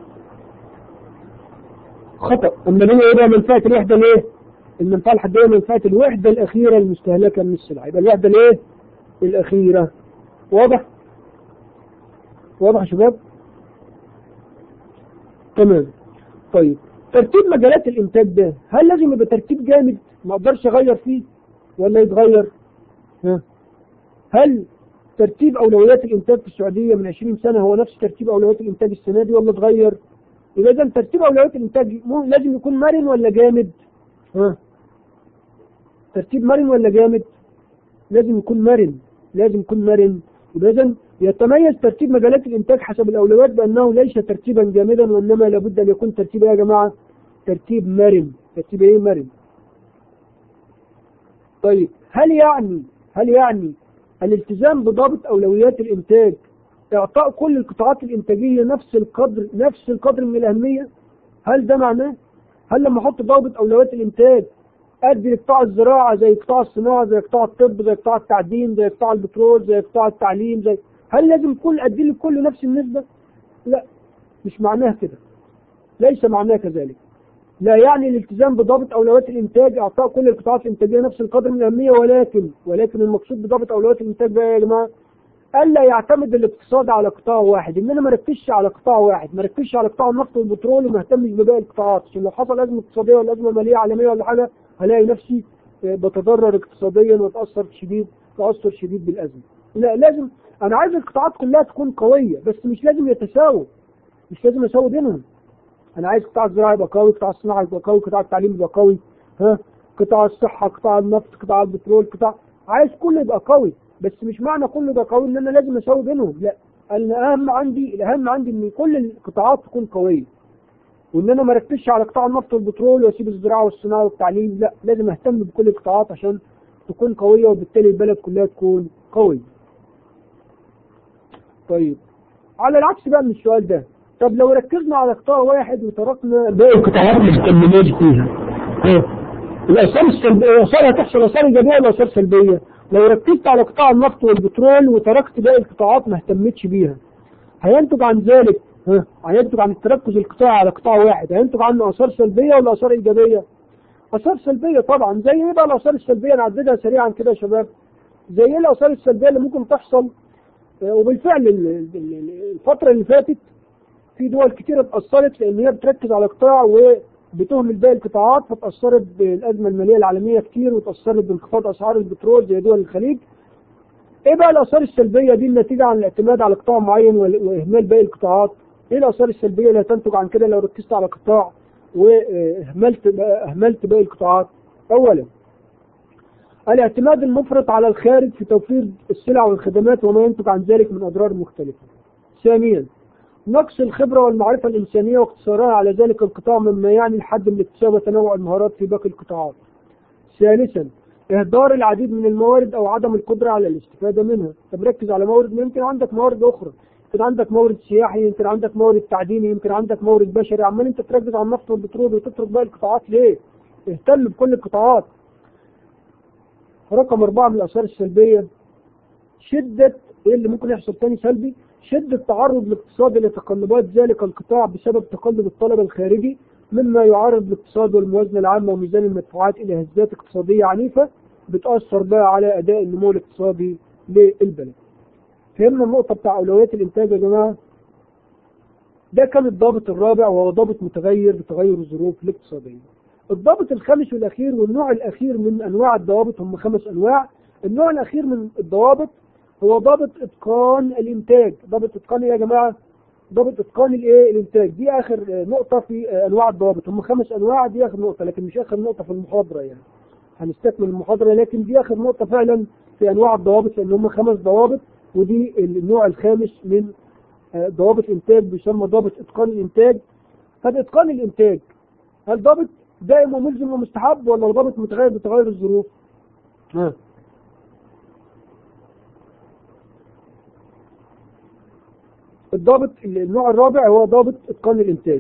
خطأ، أما هنا إيه بقى منفعة الوحدة الإيه؟ المنفعة الحدية منفعة الوحدة الأخيرة المستهلكة من السلعة، يبقى الوحدة الإيه؟ الأخيرة. واضح؟ واضح يا شباب؟ تمام. طيب ترتيب مجالات الإنتاج ده هل لازم يبقى ترتيب جامد ما أقدرش أغير فيه ولا يتغير؟ ها؟ هل ترتيب أولويات الإنتاج في السعودية من 20 سنة هو نفس ترتيب أولويات الإنتاج السنة دي ولا اتغير؟ يبقى إذا ترتيب أولويات الإنتاج لازم يكون مرن ولا جامد؟ ها؟ ترتيب مرن ولا جامد؟ لازم يكون مرن، لازم يكون مرن، يبقى إذا يتميز ترتيب مجالات الإنتاج حسب الأولويات بأنه ليس ترتيبا جامدا وإنما لابد أن يكون ترتيب يا جماعة؟ ترتيب مرن، ترتيب إيه مرن؟ طيب هل يعني هل يعني الالتزام بضابط أولويات الإنتاج إعطاء كل القطاعات الإنتاجية نفس القدر نفس القدر من الأهمية هل ده معناه؟ هل لما أحط ضابط أولويات الإنتاج أدي لقطاع الزراعة زي قطاع الصناعة زي قطاع الطب زي قطاع التعدين زي قطاع البترول زي قطاع التعليم زي هل لازم كل أدي لكل نفس النسبة؟ لا مش معناه كده ليس معناه كذلك لا يعني الالتزام بضابط اولويات الانتاج اعطاء كل القطاعات الانتاجيه نفس القدر من الاهميه ولكن ولكن المقصود بضابط اولويات الانتاج بقى يا جماعه الا يعتمد الاقتصاد على قطاع واحد ان انا ما ركزش على قطاع واحد ما ركزش على قطاع النفط والبترول وما اهتمش بباقي القطاعات عشان لو حصل ازمه اقتصاديه ولا ازمه ماليه عالميه ولا حاجه هلاقي نفسي بتضرر اقتصاديا واتاثر شديد تاثر شديد بالازمه لا لازم انا عايز القطاعات كلها تكون قويه بس مش لازم يتساووا مش لازم اساوي بينهم انا عايز قطاع الزراعه يبقى قوي قطاع الصناعه يبقى قوي قطاع التعليم يبقى قوي ها قطاع الصحه قطاع النفط قطاع البترول قطاع عايز كله يبقى قوي بس مش معنى كله يبقى قوي ان انا لازم اساوي بينهم لا الاهم عندي الاهم عندي ان كل القطاعات تكون قويه وان انا ما اركزش على قطاع النفط والبترول واسيب الزراعه والصناعه والتعليم لا لازم اهتم بكل القطاعات عشان تكون قويه وبالتالي البلد كلها تكون قويه طيب على العكس بقى من السؤال ده طب لو ركزنا على قطاع واحد وتركنا باقي القطاعات اللي مكملناش فيها الاثار السلبيه الاثار هتحصل اثار ايجابيه ولا اثار سلبيه لو ركزت على قطاع النفط والبترول وتركت باقي القطاعات ما اهتمتش بيها هينتج عن ذلك ها هينتج عن التركز القطاعي على قطاع واحد هينتج عنه اثار سلبيه ولا اثار ايجابيه اثار سلبيه طبعا زي ايه بقى الاثار السلبيه نعددها سريعا كده يا شباب زي ايه الاثار السلبيه اللي ممكن تحصل وبالفعل الفتره اللي فاتت في دول كتير اتأثرت لأن هي بتركز على قطاع وبتهمل باقي القطاعات فتأثرت بالأزمة المالية العالمية كتير وتأثرت بانخفاض أسعار البترول زي دول الخليج. إيه بقى الآثار السلبية دي الناتجة عن الاعتماد على قطاع معين وإهمال باقي القطاعات؟ إيه الآثار السلبية اللي هتنتج عن كده لو ركزت على قطاع وأهملت أهملت باقي القطاعات؟ أولا الاعتماد المفرط على الخارج في توفير السلع والخدمات وما ينتج عن ذلك من أضرار مختلفة. ثانيا نقص الخبرة والمعرفة الإنسانية واقتصارها على ذلك القطاع مما يعني الحد من الاكتساب وتنوع المهارات في باقي القطاعات. ثالثا إهدار العديد من الموارد أو عدم القدرة على الاستفادة منها. طب ركز على مورد يمكن عندك موارد أخرى. يمكن عندك مورد سياحي، يمكن عندك مورد تعديني، يمكن عندك مورد بشري، عمال أنت تركز على النفط والبترول وتترك باقي القطاعات ليه؟ اهتم بكل القطاعات. رقم أربعة من الآثار السلبية شدة إيه اللي ممكن يحصل تاني سلبي؟ شدة تعرض الاقتصاد لتقلبات ذلك القطاع بسبب تقلب الطلب الخارجي مما يعرض الاقتصاد والموازنة العامة وميزان المدفوعات إلى هزات اقتصادية عنيفة بتأثر بقى على أداء النمو الاقتصادي للبلد. فهمنا النقطة بتاع أولويات الإنتاج يا جماعة؟ ده كان الضابط الرابع وهو ضابط متغير بتغير الظروف الاقتصادية. الضابط الخامس والأخير والنوع الأخير من أنواع الضوابط هم خمس أنواع. النوع الأخير من الضوابط هو ضابط اتقان الانتاج ضابط اتقان ايه يا جماعه ضابط اتقان الايه الانتاج دي اخر نقطه في انواع الضوابط هم خمس انواع دي اخر نقطه لكن مش اخر نقطه في المحاضره يعني هنستكمل المحاضره لكن دي اخر نقطه فعلا في انواع الضوابط لان هم خمس ضوابط ودي النوع الخامس من ضوابط انتاج بيسمى ضابط اتقان الانتاج طب اتقان الانتاج هل ضابط دائم وملزم ومستحب ولا ضابط متغير بتغير الظروف؟ ها الضابط النوع الرابع هو ضابط اتقان الانتاج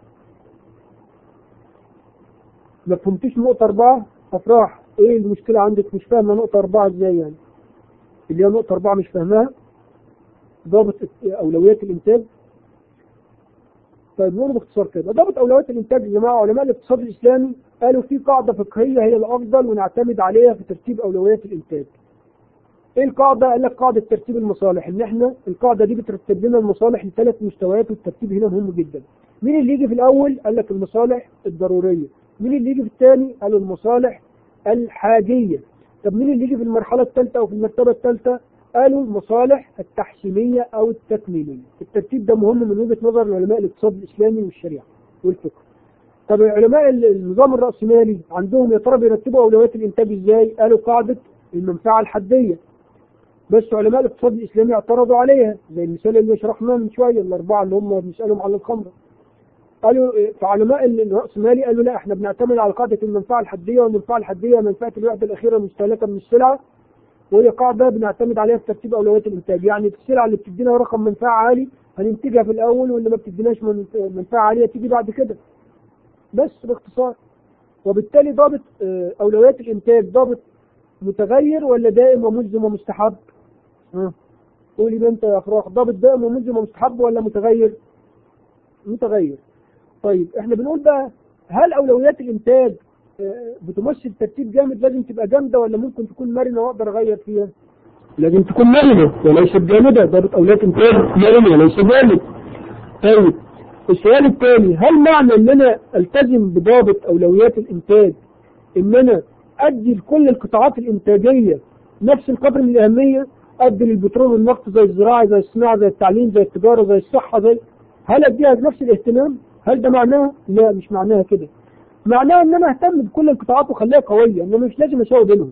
ما فهمتيش نقطة أربعة أفراح إيه المشكلة عندك مش فاهمة نقطة أربعة إزاي يعني اللي هي نقطة أربعة مش فاهماها ضابط أولويات الإنتاج طيب نقول باختصار كده ضابط أولويات الإنتاج يا جماعة علماء الاقتصاد الإسلامي قالوا في قاعدة فقهية هي الأفضل ونعتمد عليها في ترتيب أولويات الإنتاج ايه القاعدة؟ قال لك قاعدة ترتيب المصالح ان احنا القاعدة دي بترتب لنا المصالح لثلاث مستويات والترتيب هنا مهم جدا. مين اللي يجي في الاول؟ قال لك المصالح الضرورية. مين اللي يجي في الثاني؟ قالوا المصالح الحاجية. طب مين اللي يجي في المرحلة الثالثة او في المرتبة الثالثة؟ قالوا المصالح التحسينية او التكميلية. الترتيب ده مهم من وجهة نظر علماء الاقتصاد الاسلامي والشريعة والفقه. طب علماء النظام الرأسمالي عندهم يا ترى بيرتبوا اولويات الانتاج ازاي؟ قالوا قاعدة المنفعة الحدية. بس علماء الاقتصاد الاسلامي اعترضوا عليها زي المثال اللي شرحناه من شويه الاربعه اللي هم بنسالهم على الخمره. قالوا فعلماء الراسمالي قالوا لا احنا بنعتمد على قاعده المنفعه الحديه والمنفعه الحديه منفعه الوحده الاخيره المستهلكه من السلعه وهي قاعده بنعتمد عليها في ترتيب اولويات الانتاج يعني السلعه اللي بتدينا رقم منفعه عالي هننتجها في الاول واللي ما بتديناش منفعه عاليه تيجي بعد كده. بس باختصار وبالتالي ضابط اولويات الانتاج ضابط متغير ولا دائم وملزم ومستحب؟ قولي بنت يا افراح ضابط دائم وملزم ومستحب ولا متغير؟ متغير. طيب احنا بنقول بقى هل اولويات الانتاج بتمثل ترتيب جامد لازم تبقى جامده ولا ممكن تكون مرنه واقدر اغير فيها؟ لازم تكون مرنه وليست جامده ضابط اولويات انتاج مرن وليس جامد. طيب السؤال الثاني هل معنى ان انا التزم بضابط اولويات الانتاج ان انا ادي لكل القطاعات الانتاجيه نفس القدر من الاهميه ادي للبترول والنفط زي الزراعه زي الصناعه زي التعليم زي التجاره زي الصحه زي هل اديها بنفس الاهتمام؟ هل ده معناه؟ لا مش معناها كده. معناها ان انا اهتم بكل القطاعات واخليها قويه انما مش لازم اساوي بينهم.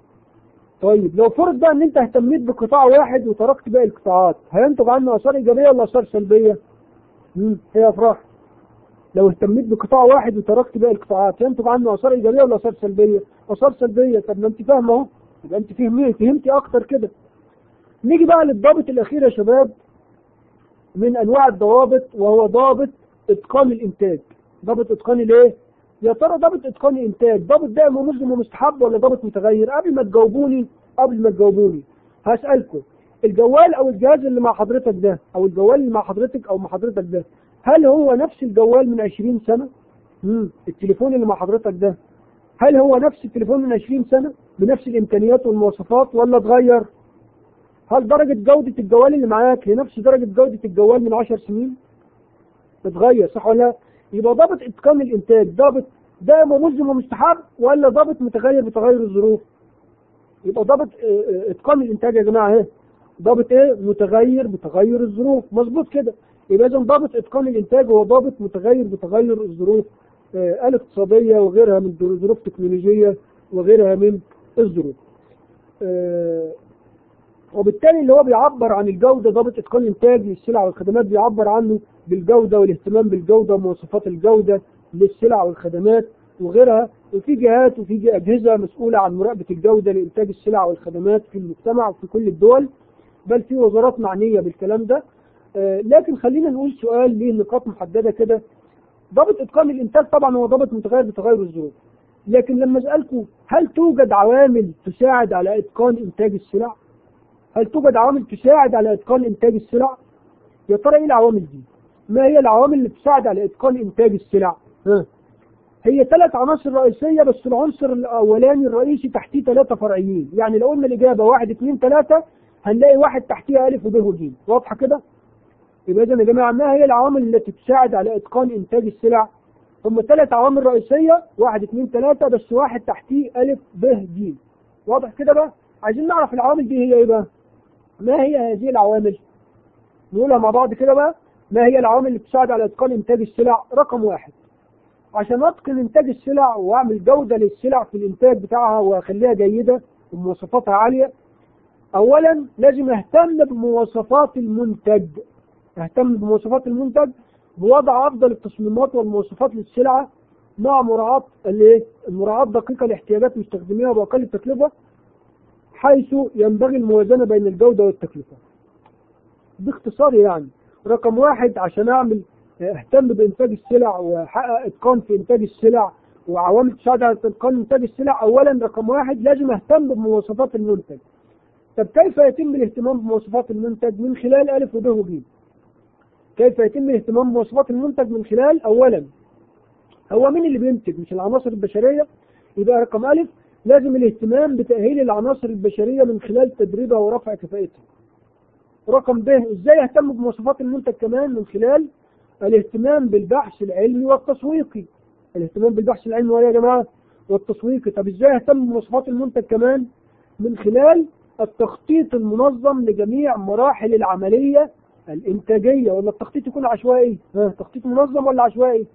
طيب لو فرض بقى ان انت اهتميت بقطاع واحد وتركت باقي القطاعات هينتج عنه اثار ايجابيه ولا اثار سلبيه؟ امم هي افراح. لو اهتميت بقطاع واحد وتركت باقي القطاعات ينتج عنه اثار ايجابيه ولا اثار سلبيه؟ اثار سلبيه طب ما انت فاهمه اهو يبقى انت فهمي فهمتي اكتر كده. نيجي بقى للضابط الاخير يا شباب من انواع الضوابط وهو ضابط اتقان الانتاج. ضابط اتقان الايه؟ يا ترى ضابط اتقان الانتاج ضابط دائم وملزم ومستحب ولا ضابط متغير؟ قبل ما تجاوبوني قبل ما تجاوبوني هسالكم الجوال او الجهاز اللي مع حضرتك ده او الجوال اللي مع حضرتك او مع حضرتك ده هل هو نفس الجوال من 20 سنه؟ امم التليفون اللي مع حضرتك ده هل هو نفس التليفون من 20 سنه بنفس الامكانيات والمواصفات ولا اتغير؟ هل درجة جودة الجوال اللي معاك هي نفس درجة جودة الجوال من 10 سنين؟ اتغير صح ولا لا؟ يبقى ضابط اتقان الانتاج ضابط دائم وملزم ومستحب ولا ضابط متغير بتغير الظروف يبقى ضابط اه، اه، اتقان الانتاج يا جماعه اهي ضابط ايه متغير بتغير الظروف مظبوط كده يبقى اذا ضابط اتقان الانتاج هو ضابط متغير بتغير الظروف اه، الاقتصاديه وغيرها من ظروف تكنولوجيه وغيرها من الظروف اه، وبالتالي اللي هو بيعبر عن الجودة ضابط إتقان الإنتاج للسلع والخدمات بيعبر عنه بالجودة والاهتمام بالجودة ومواصفات الجودة للسلع والخدمات وغيرها وفي جهات وفي أجهزة مسؤولة عن مراقبة الجودة لإنتاج السلع والخدمات في المجتمع وفي كل الدول بل في وزارات معنية بالكلام ده آه، لكن خلينا نقول سؤال ليه نقاط محددة كده ضابط إتقان الإنتاج طبعا هو ضابط متغير بتغير الظروف لكن لما أسألكم هل توجد عوامل تساعد على إتقان إنتاج السلع؟ هل توجد عوامل تساعد على اتقان انتاج السلع؟ يا ترى ايه العوامل دي؟ ما هي العوامل اللي تساعد على اتقان انتاج السلع؟ ها؟ هي ثلاث عناصر رئيسيه بس العنصر الاولاني الرئيسي تحتيه ثلاثه فرعيين، يعني لو قلنا الاجابه واحد اثنين ثلاثه هنلاقي واحد تحتيه الف وب وج، واضحه كده؟ يبقى اذا يا جماعه ما هي العوامل التي تساعد على اتقان انتاج السلع؟ هم ثلاث عوامل رئيسيه واحد اثنين ثلاثه بس واحد تحتيه الف ب ج. واضح كده بقى؟ عايزين نعرف العوامل دي هي ايه بقى؟ ما هي هذه العوامل؟ نقولها مع بعض كده بقى ما هي العوامل اللي تساعد على اتقان انتاج السلع؟ رقم واحد عشان اتقن انتاج السلع واعمل جوده للسلع في الانتاج بتاعها واخليها جيده ومواصفاتها عاليه اولا لازم اهتم بمواصفات المنتج اهتم بمواصفات المنتج بوضع افضل التصميمات والمواصفات للسلعه مع مراعاه الايه؟ المراعاه دقيقه لاحتياجات مستخدميها باقل التكلفه حيث ينبغي الموازنة بين الجودة والتكلفة باختصار يعني رقم واحد عشان أعمل اهتم بإنتاج السلع وأحقق إتقان في إنتاج السلع وعوامل تساعد على إتقان إنتاج السلع أولا رقم واحد لازم أهتم بمواصفات المنتج طب كيف يتم الاهتمام بمواصفات المنتج من خلال ألف وب وج كيف يتم الاهتمام بمواصفات المنتج من خلال أولا هو مين اللي بينتج مش العناصر البشرية يبقى رقم ألف لازم الاهتمام بتأهيل العناصر البشرية من خلال تدريبها ورفع كفاءتها. رقم ب ازاي اهتم بمواصفات المنتج كمان من خلال الاهتمام بالبحث العلمي والتسويقي. الاهتمام بالبحث العلمي ولا يا جماعة؟ والتسويقي، طب ازاي اهتم بمواصفات المنتج كمان؟ من خلال التخطيط المنظم لجميع مراحل العملية الإنتاجية ولا التخطيط يكون عشوائي؟ ها تخطيط منظم ولا عشوائي؟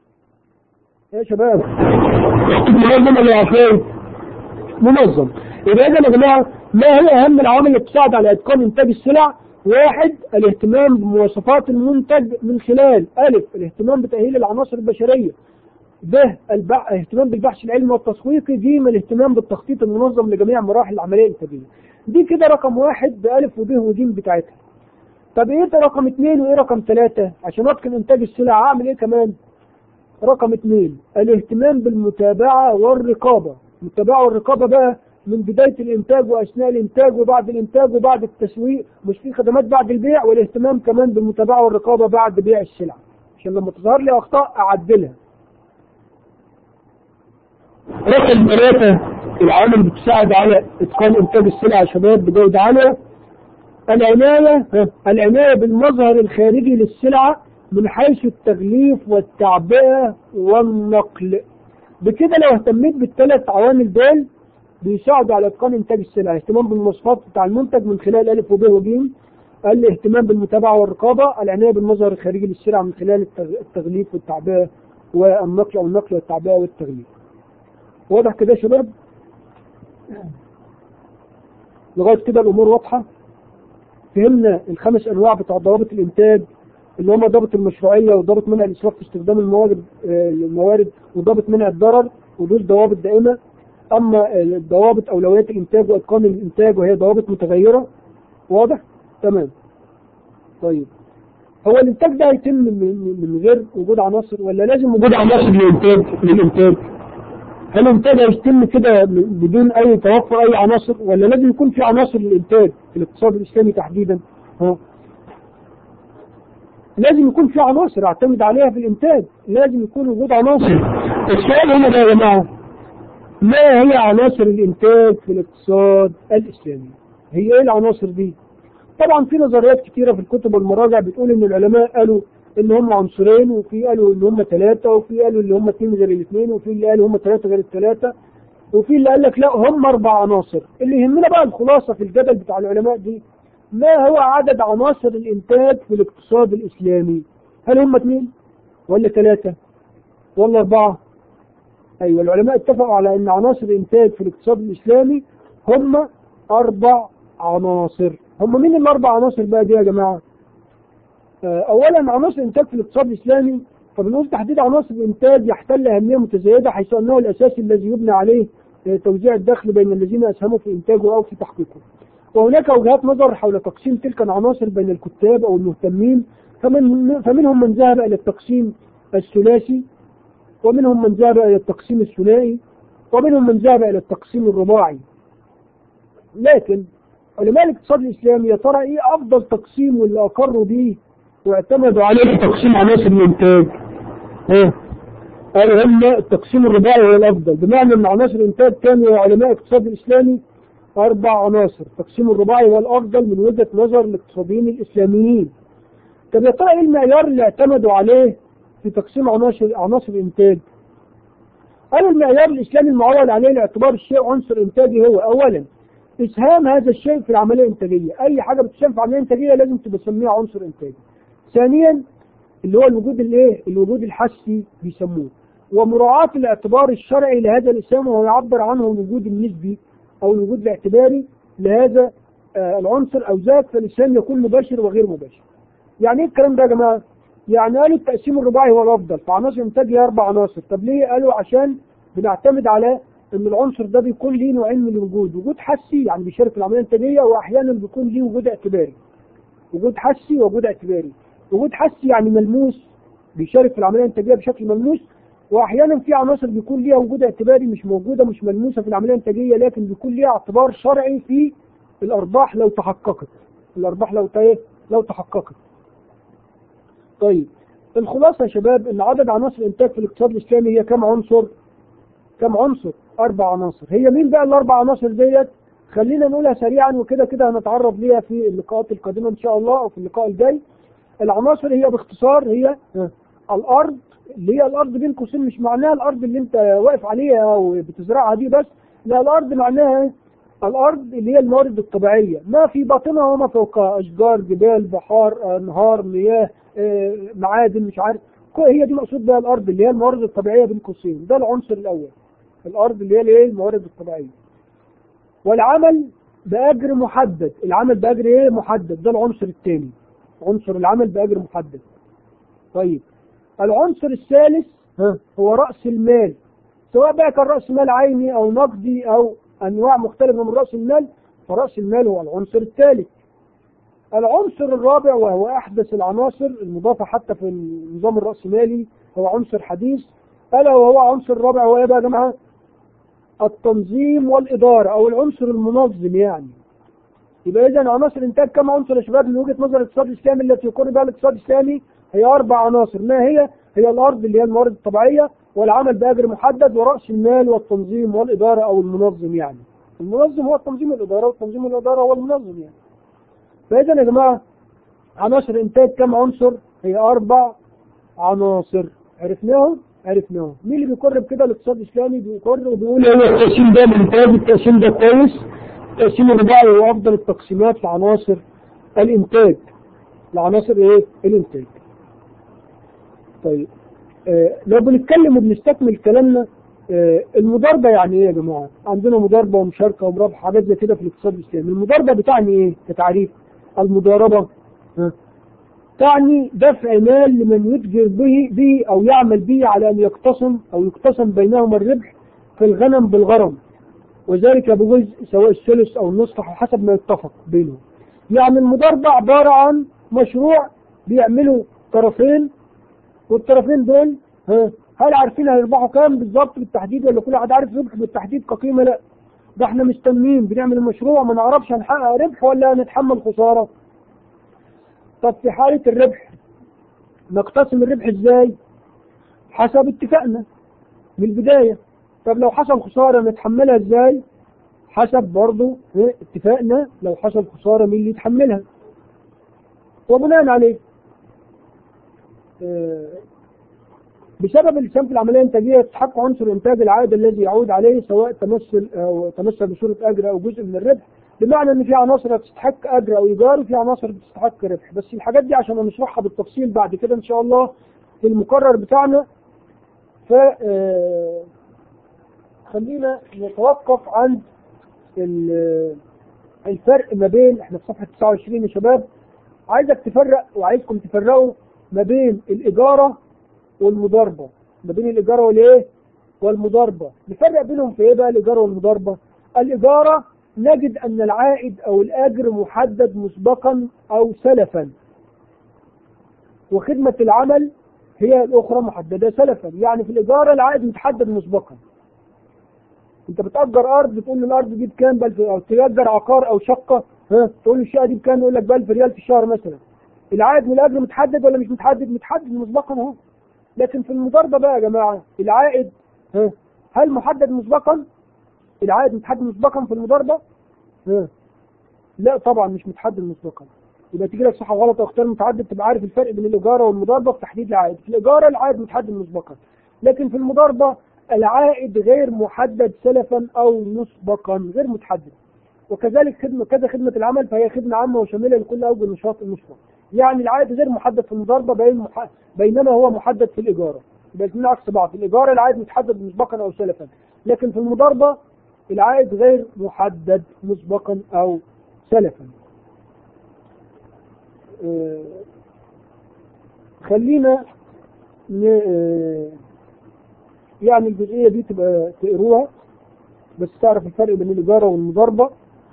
يا شباب تخطيط منظم ولا عشوائي؟ منظم يبقى اذا يا جماعه ما هي اهم العوامل اللي تساعد على اتقان انتاج السلع واحد الاهتمام بمواصفات المنتج من خلال الف الاهتمام بتاهيل العناصر البشريه ب البع... اهتمام بالبحث العلمي والتسويقي ج الاهتمام بالتخطيط المنظم لجميع مراحل العمليه الانتاجيه دي كده رقم واحد بألف وب وج بتاعتها طب ايه ده رقم اثنين وايه رقم ثلاثة عشان اتقن انتاج السلع اعمل ايه كمان رقم اثنين الاهتمام بالمتابعة والرقابة المتابعة والرقابة بقى من بداية الإنتاج وأثناء الإنتاج وبعد الإنتاج وبعد التسويق مش في خدمات بعد البيع والاهتمام كمان بالمتابعة والرقابة بعد بيع السلع عشان لما تظهر لي أخطاء أعدلها رقم ثلاثة العوامل اللي بتساعد على إتقان إنتاج السلع يا شباب بجودة عالية العناية العناية بالمظهر الخارجي للسلعة من حيث التغليف والتعبئة والنقل بكده لو اهتميت بالثلاث عوامل دول بيساعدوا على اتقان انتاج السلع اهتمام بالمواصفات بتاع المنتج من خلال الف وب وج الاهتمام بالمتابعه والرقابه العنايه بالمظهر الخارجي للسلع من خلال التغليف والتعبئه والنقل او النقل والتعبئه والتغليف واضح كده يا شباب لغايه كده الامور واضحه فهمنا الخمس انواع بتاع ضوابط الانتاج اللي هم ضابط المشروعيه وضابط منع الاسراف في استخدام الموارد الموارد وضابط منع الضرر ودول ضوابط دائمه اما ضوابط اولويات الانتاج واتقان الانتاج وهي ضوابط متغيره واضح تمام طيب هو الانتاج ده هيتم من, من غير وجود عناصر ولا لازم وجود عناصر للانتاج للانتاج هل الانتاج هيتم كده بدون اي توفر اي عناصر ولا لازم يكون في عناصر للانتاج في الاقتصاد الاسلامي تحديدا ها لازم يكون في عناصر اعتمد عليها في الانتاج لازم يكون وجود عناصر السؤال هنا ده يا جماعه ما هي عناصر الانتاج في الاقتصاد الاسلامي هي ايه العناصر دي طبعا في نظريات كتيره في الكتب والمراجع بتقول ان العلماء قالوا ان هم عنصرين وفي قالوا ان هم ثلاثة وفي قالوا ان هم اثنين غير الاثنين وفي اللي قالوا هم ثلاثة غير الثلاثة وفي اللي قال لك لا هم اربع عناصر اللي يهمنا بقى الخلاصة في الجدل بتاع العلماء دي ما هو عدد عناصر الانتاج في الاقتصاد الاسلامي هل هم اثنين ولا ثلاثة ولا اربعة ايوه العلماء اتفقوا على ان عناصر الانتاج في الاقتصاد الاسلامي هم اربع عناصر هم مين الاربع عناصر بقى دي يا جماعة آه، اولا عناصر الانتاج في الاقتصاد الاسلامي فبنقول تحديد عناصر الانتاج يحتل اهميه متزايده حيث انه الاساس الذي يبنى عليه آه، توزيع الدخل بين الذين اسهموا في انتاجه او في تحقيقه. وهناك وجهات نظر حول تقسيم تلك العناصر بين الكتاب او المهتمين فمن فمنهم من ذهب الى التقسيم الثلاثي ومنهم من ذهب الى التقسيم الثنائي ومنهم من ذهب الى التقسيم الرباعي. لكن علماء الاقتصاد الاسلامي يا ترى ايه افضل تقسيم واللي اقروا به واعتمدوا عليه في تقسيم عناصر الانتاج ايه قالوا هم التقسيم الرباعي هو الافضل بمعنى ان عناصر الانتاج كانوا علماء الاقتصاد الاسلامي اربع عناصر التقسيم الرباعي هو الافضل من وجهه نظر الاقتصاديين الاسلاميين طب يا ترى ايه المعيار اللي اعتمدوا عليه في تقسيم عناصر عناصر الانتاج قالوا المعيار الاسلامي المعول عليه لاعتبار الشيء عنصر انتاجي هو اولا اسهام هذا الشيء في العمليه الانتاجيه اي حاجه بتساهم في العمليه الانتاجيه لازم تبقى تسميها عنصر انتاجي ثانيا اللي هو الوجود الايه الوجود الحسي بيسموه ومراعاة الاعتبار الشرعي لهذا الاسهام وهو يعبر عنه الوجود النسبي او الوجود الاعتباري لهذا آه العنصر او ذاك فالاسهام يكون مباشر وغير مباشر يعني ايه الكلام ده يا جماعه يعني قالوا التقسيم الرباعي هو الافضل فعناصر الانتاج ليها اربع عناصر طب ليه قالوا عشان بنعتمد على ان العنصر ده بيكون ليه نوعين من الوجود وجود حسي يعني بيشارك في العمليه الانتاجيه واحيانا بيكون ليه وجود اعتباري وجود حسي ووجود اعتباري وجود حسي يعني ملموس بيشارك في العمليه الانتاجيه بشكل ملموس واحيانا في عناصر بيكون ليها وجود اعتباري مش موجوده مش ملموسه في العمليه الانتاجيه لكن بيكون ليها اعتبار شرعي في الارباح لو تحققت الارباح لو ايه لو تحققت طيب الخلاصه يا شباب ان عدد عناصر الانتاج في الاقتصاد الاسلامي هي كم عنصر كم عنصر اربع عناصر هي مين بقى الاربع عناصر ديت خلينا نقولها سريعا وكده كده هنتعرض ليها في اللقاءات القادمه ان شاء الله او في اللقاء الجاي العناصر هي باختصار هي الارض اللي هي الارض بين قوسين مش معناها الارض اللي انت واقف عليها او بتزرعها دي بس لا الارض معناها الارض اللي هي الموارد الطبيعيه ما في باطنها وما فوقها اشجار جبال بحار انهار مياه آه، معادن مش عارف كل- هي دي مقصود بها الارض اللي هي الموارد الطبيعيه بين قوسين ده العنصر الاول الارض اللي هي الايه الموارد الطبيعيه والعمل باجر محدد العمل باجر ايه محدد ده العنصر الثاني عنصر العمل باجر محدد طيب العنصر الثالث ها هو راس المال سواء بقى كان راس مال عيني او نقدي او انواع مختلفه من راس المال فراس المال هو العنصر الثالث العنصر الرابع وهو احدث العناصر المضافه حتى في النظام الراسمالي هو عنصر حديث الا وهو عنصر الرابع هو ايه بقى يا جماعه التنظيم والاداره او العنصر المنظم يعني يبقى اذا عناصر الانتاج كم عنصر يا شباب من وجهه نظر الاقتصاد الاسلامي التي يقر بها الاقتصاد الاسلامي هي اربع عناصر ما هي؟ هي الارض اللي هي الموارد الطبيعيه والعمل باجر محدد وراس المال والتنظيم والاداره او المنظم يعني. المنظم هو التنظيم والاداره والتنظيم والاداره هو المنظم يعني. فاذا يا جماعه عناصر الانتاج كم عنصر؟ هي اربع عناصر عرفناهم؟ عرفناهم. مين اللي بيقر بكده الاقتصاد الاسلامي بيقر وبيقول هو التقسيم ده الانتاج التقسيم ده كويس التقسيم الرباعي هو افضل التقسيمات لعناصر الانتاج لعناصر ايه الانتاج طيب آه لو بنتكلم وبنستكمل كلامنا آه المضاربه يعني ايه يا جماعه عندنا مضاربه ومشاركه ومرابحه حاجات زي كده في الاقتصاد الاسلامي المضاربه بتعني ايه كتعريف المضاربه ها تعني دفع مال لمن يتجر به به او يعمل به على ان يقتسم او يقتسم بينهما الربح في الغنم بالغرم وذلك بجزء سواء الثلث او النصف على حسب ما يتفق بينهم يعني المضاربة عبارة عن مشروع بيعملوا طرفين والطرفين دول ها هل عارفين هيربحوا كام بالظبط بالتحديد ولا كل واحد عارف ربح بالتحديد كقيمة لا ده احنا مستنيين بنعمل المشروع ما نعرفش هنحقق ربح ولا هنتحمل خسارة طب في حالة الربح نقتسم الربح ازاي حسب اتفاقنا من البداية طب لو حصل خسارة نتحملها ازاي حسب برضو إيه اتفاقنا لو حصل خسارة مين اللي يتحملها وبناء عليه آه، بسبب الاسهام في العمليه الانتاجيه يستحق عنصر انتاج العائد الذي يعود عليه سواء تمثل او تمثل بصوره اجر او جزء من الربح بمعنى ان في عناصر تستحق اجر او ايجار وفي عناصر بتستحق ربح بس الحاجات دي عشان نشرحها بالتفصيل بعد كده ان شاء الله في المقرر بتاعنا ف آه، خلينا نتوقف عند ال- الفرق ما بين احنا في صفحه 29 يا شباب عايزك تفرق وعايزكم تفرقوا ما بين الاجاره والمضاربه ما بين الاجاره والايه والمضاربه نفرق بينهم في ايه بقى الاجاره والمضاربه الاجاره نجد ان العائد او الاجر محدد مسبقا او سلفا وخدمه العمل هي الاخرى محدده سلفا يعني في الاجاره العائد متحدد مسبقا انت بتأجر ارض بتقول له الارض دي بكام بل او تأجر عقار او شقه ها تقول له الشقه دي بكام يقول لك ب 1000 ريال في الشهر مثلا العائد من الاجر متحدد ولا مش متحدد متحدد مسبقا اهو لكن في المضاربه بقى يا جماعه العائد ها هل محدد مسبقا العائد متحدد مسبقا في المضاربه ها لا طبعا مش متحدد مسبقا يبقى تيجي لك صح غلط او اختيار متعدد تبقى عارف الفرق بين الاجاره والمضاربه في تحديد العائد في الاجاره العائد متحدد مسبقا لكن في المضاربه العائد غير محدد سلفا او مسبقا غير متحدد وكذلك خدمه كذا خدمه العمل فهي خدمه عامه وشامله لكل اوجه النشاط المشروع يعني العائد غير محدد في المضاربه بين مح... بينما هو محدد في الاجاره يبقى الاثنين عكس بعض في الاجاره العائد متحدد مسبقا او سلفا لكن في المضاربه العائد غير محدد مسبقا او سلفا آه، خلينا ن... آه، يعني الجزئية دي تبقى تقروها بس تعرف الفرق بين الإجارة والمضاربة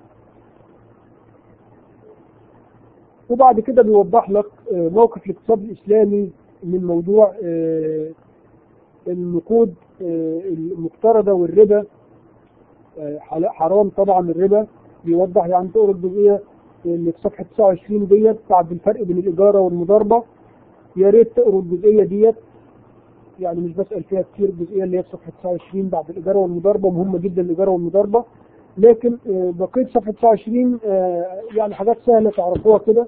وبعد كده بيوضح لك آه، موقف الاقتصاد الإسلامي من موضوع آه، النقود آه، المقترضة والربا آه، حل- حرام طبعا الربا بيوضح يعني تقرا الجزئية اللي في صفحة 29 ديت بعد الفرق بين الإجارة والمضاربة يا ريت تقروا الجزئية ديت يعني مش بسأل فيها كتير الجزئية اللي هي في صفحة 29 بعد الإجارة والمضاربة مهمة جدا الإجارة والمضاربة لكن آه، بقية صفحة 29 آه، يعني حاجات سهلة تعرفوها كده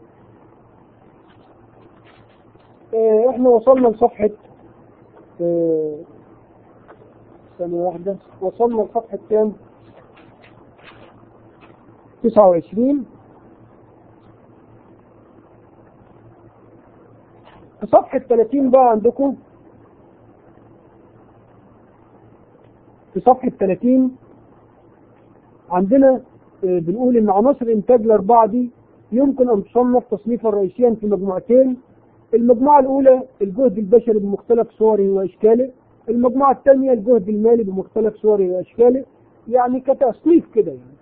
آه، احنا وصلنا لصفحة آه، ثانية واحدة وصلنا لصفحة كام؟ 29 في صفحة 30 بقى عندكم في صفحة 30 عندنا آه، بنقول ان عناصر الانتاج الاربعة دي يمكن ان تصنف تصنيفا رئيسيا في مجموعتين المجموعة الاولى الجهد البشري بمختلف صوره واشكاله المجموعة الثانية الجهد المالي بمختلف صوره واشكاله يعني كتصنيف كده يعني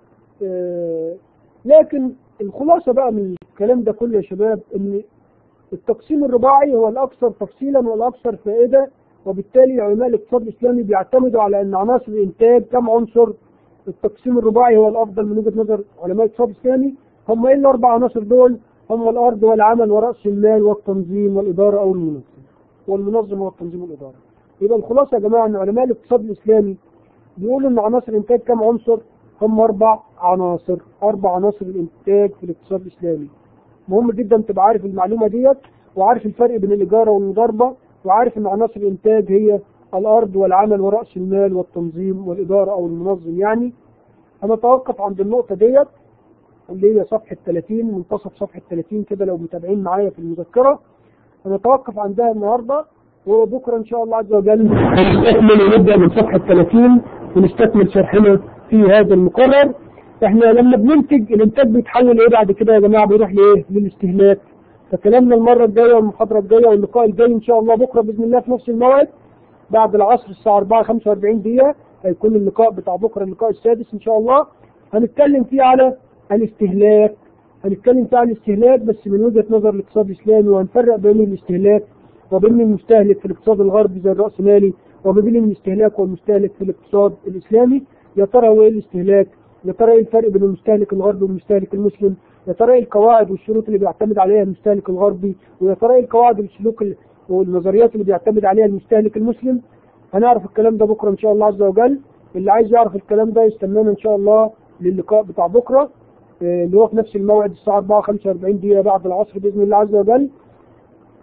آه، لكن الخلاصة بقى من الكلام ده كله يا شباب ان التقسيم الرباعي هو الاكثر تفصيلا والاكثر فائدة وبالتالي علماء الاقتصاد الاسلامي بيعتمدوا على ان عناصر الانتاج كم عنصر التقسيم الرباعي هو الافضل من وجهه نظر علماء الاقتصاد الاسلامي هم ايه الاربع عناصر دول؟ هم الارض والعمل وراس المال والتنظيم والاداره او المنظم والمنظم والتنظيم والاداره يبقى الخلاصه يا جماعه ان علماء الاقتصاد الاسلامي بيقولوا ان عناصر الانتاج كم عنصر؟ هم اربع عناصر اربع عناصر الانتاج في الاقتصاد الاسلامي مهم جدا تبقى عارف المعلومه ديت وعارف الفرق بين الاجاره والمضاربه وعارف ان عناصر الانتاج هي الارض والعمل وراس المال والتنظيم والاداره او المنظم يعني هنتوقف عند النقطه ديت اللي هي صفحه 30 منتصف صفحه 30 كده لو متابعين معايا في المذكره هنتوقف عندها النهارده وبكره ان شاء الله عز وجل هنستكمل ونبدا من صفحه 30 ونستكمل شرحنا في هذا المقرر احنا لما بننتج الانتاج بيتحول ايه بعد كده يا جماعه بيروح لايه؟ للاستهلاك فكلامنا المره الجايه والمحاضره الجايه واللقاء الجاي ان شاء الله بكره باذن الله في نفس الموعد بعد العصر الساعه 4 45 دقيقه هيكون اللقاء بتاع بكره اللقاء السادس ان شاء الله هنتكلم فيه على الاستهلاك هنتكلم فيه على الاستهلاك بس من وجهه نظر الاقتصاد الاسلامي وهنفرق بين الاستهلاك وبين المستهلك في الاقتصاد الغربي زي الراسمالي وما بين الاستهلاك والمستهلك في الاقتصاد الاسلامي يا ترى هو ايه الاستهلاك يا ترى ايه الفرق بين المستهلك الغربي والمستهلك المسلم يا ترى ايه القواعد والشروط اللي بيعتمد عليها المستهلك الغربي ويا ترى ايه القواعد والسلوك ال- والنظريات اللي بيعتمد عليها المستهلك المسلم هنعرف الكلام ده بكره ان شاء الله عز وجل اللي عايز يعرف الكلام ده يستنانا ان شاء الله للقاء بتاع بكره آه، اللي هو في نفس الموعد الساعه 4 45 دقيقه بعد العصر باذن الله عز وجل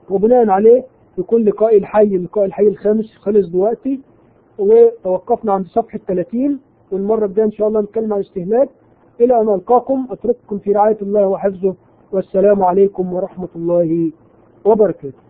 وبناء عليه يكون لقاء الحي اللقاء الحي الخامس خلص دلوقتي وتوقفنا عند صفحة 30 والمرة الجاية إن شاء الله نتكلم عن الاستهلاك إلى أن ألقاكم أترككم في رعاية الله وحفظه والسلام عليكم ورحمة الله وبركاته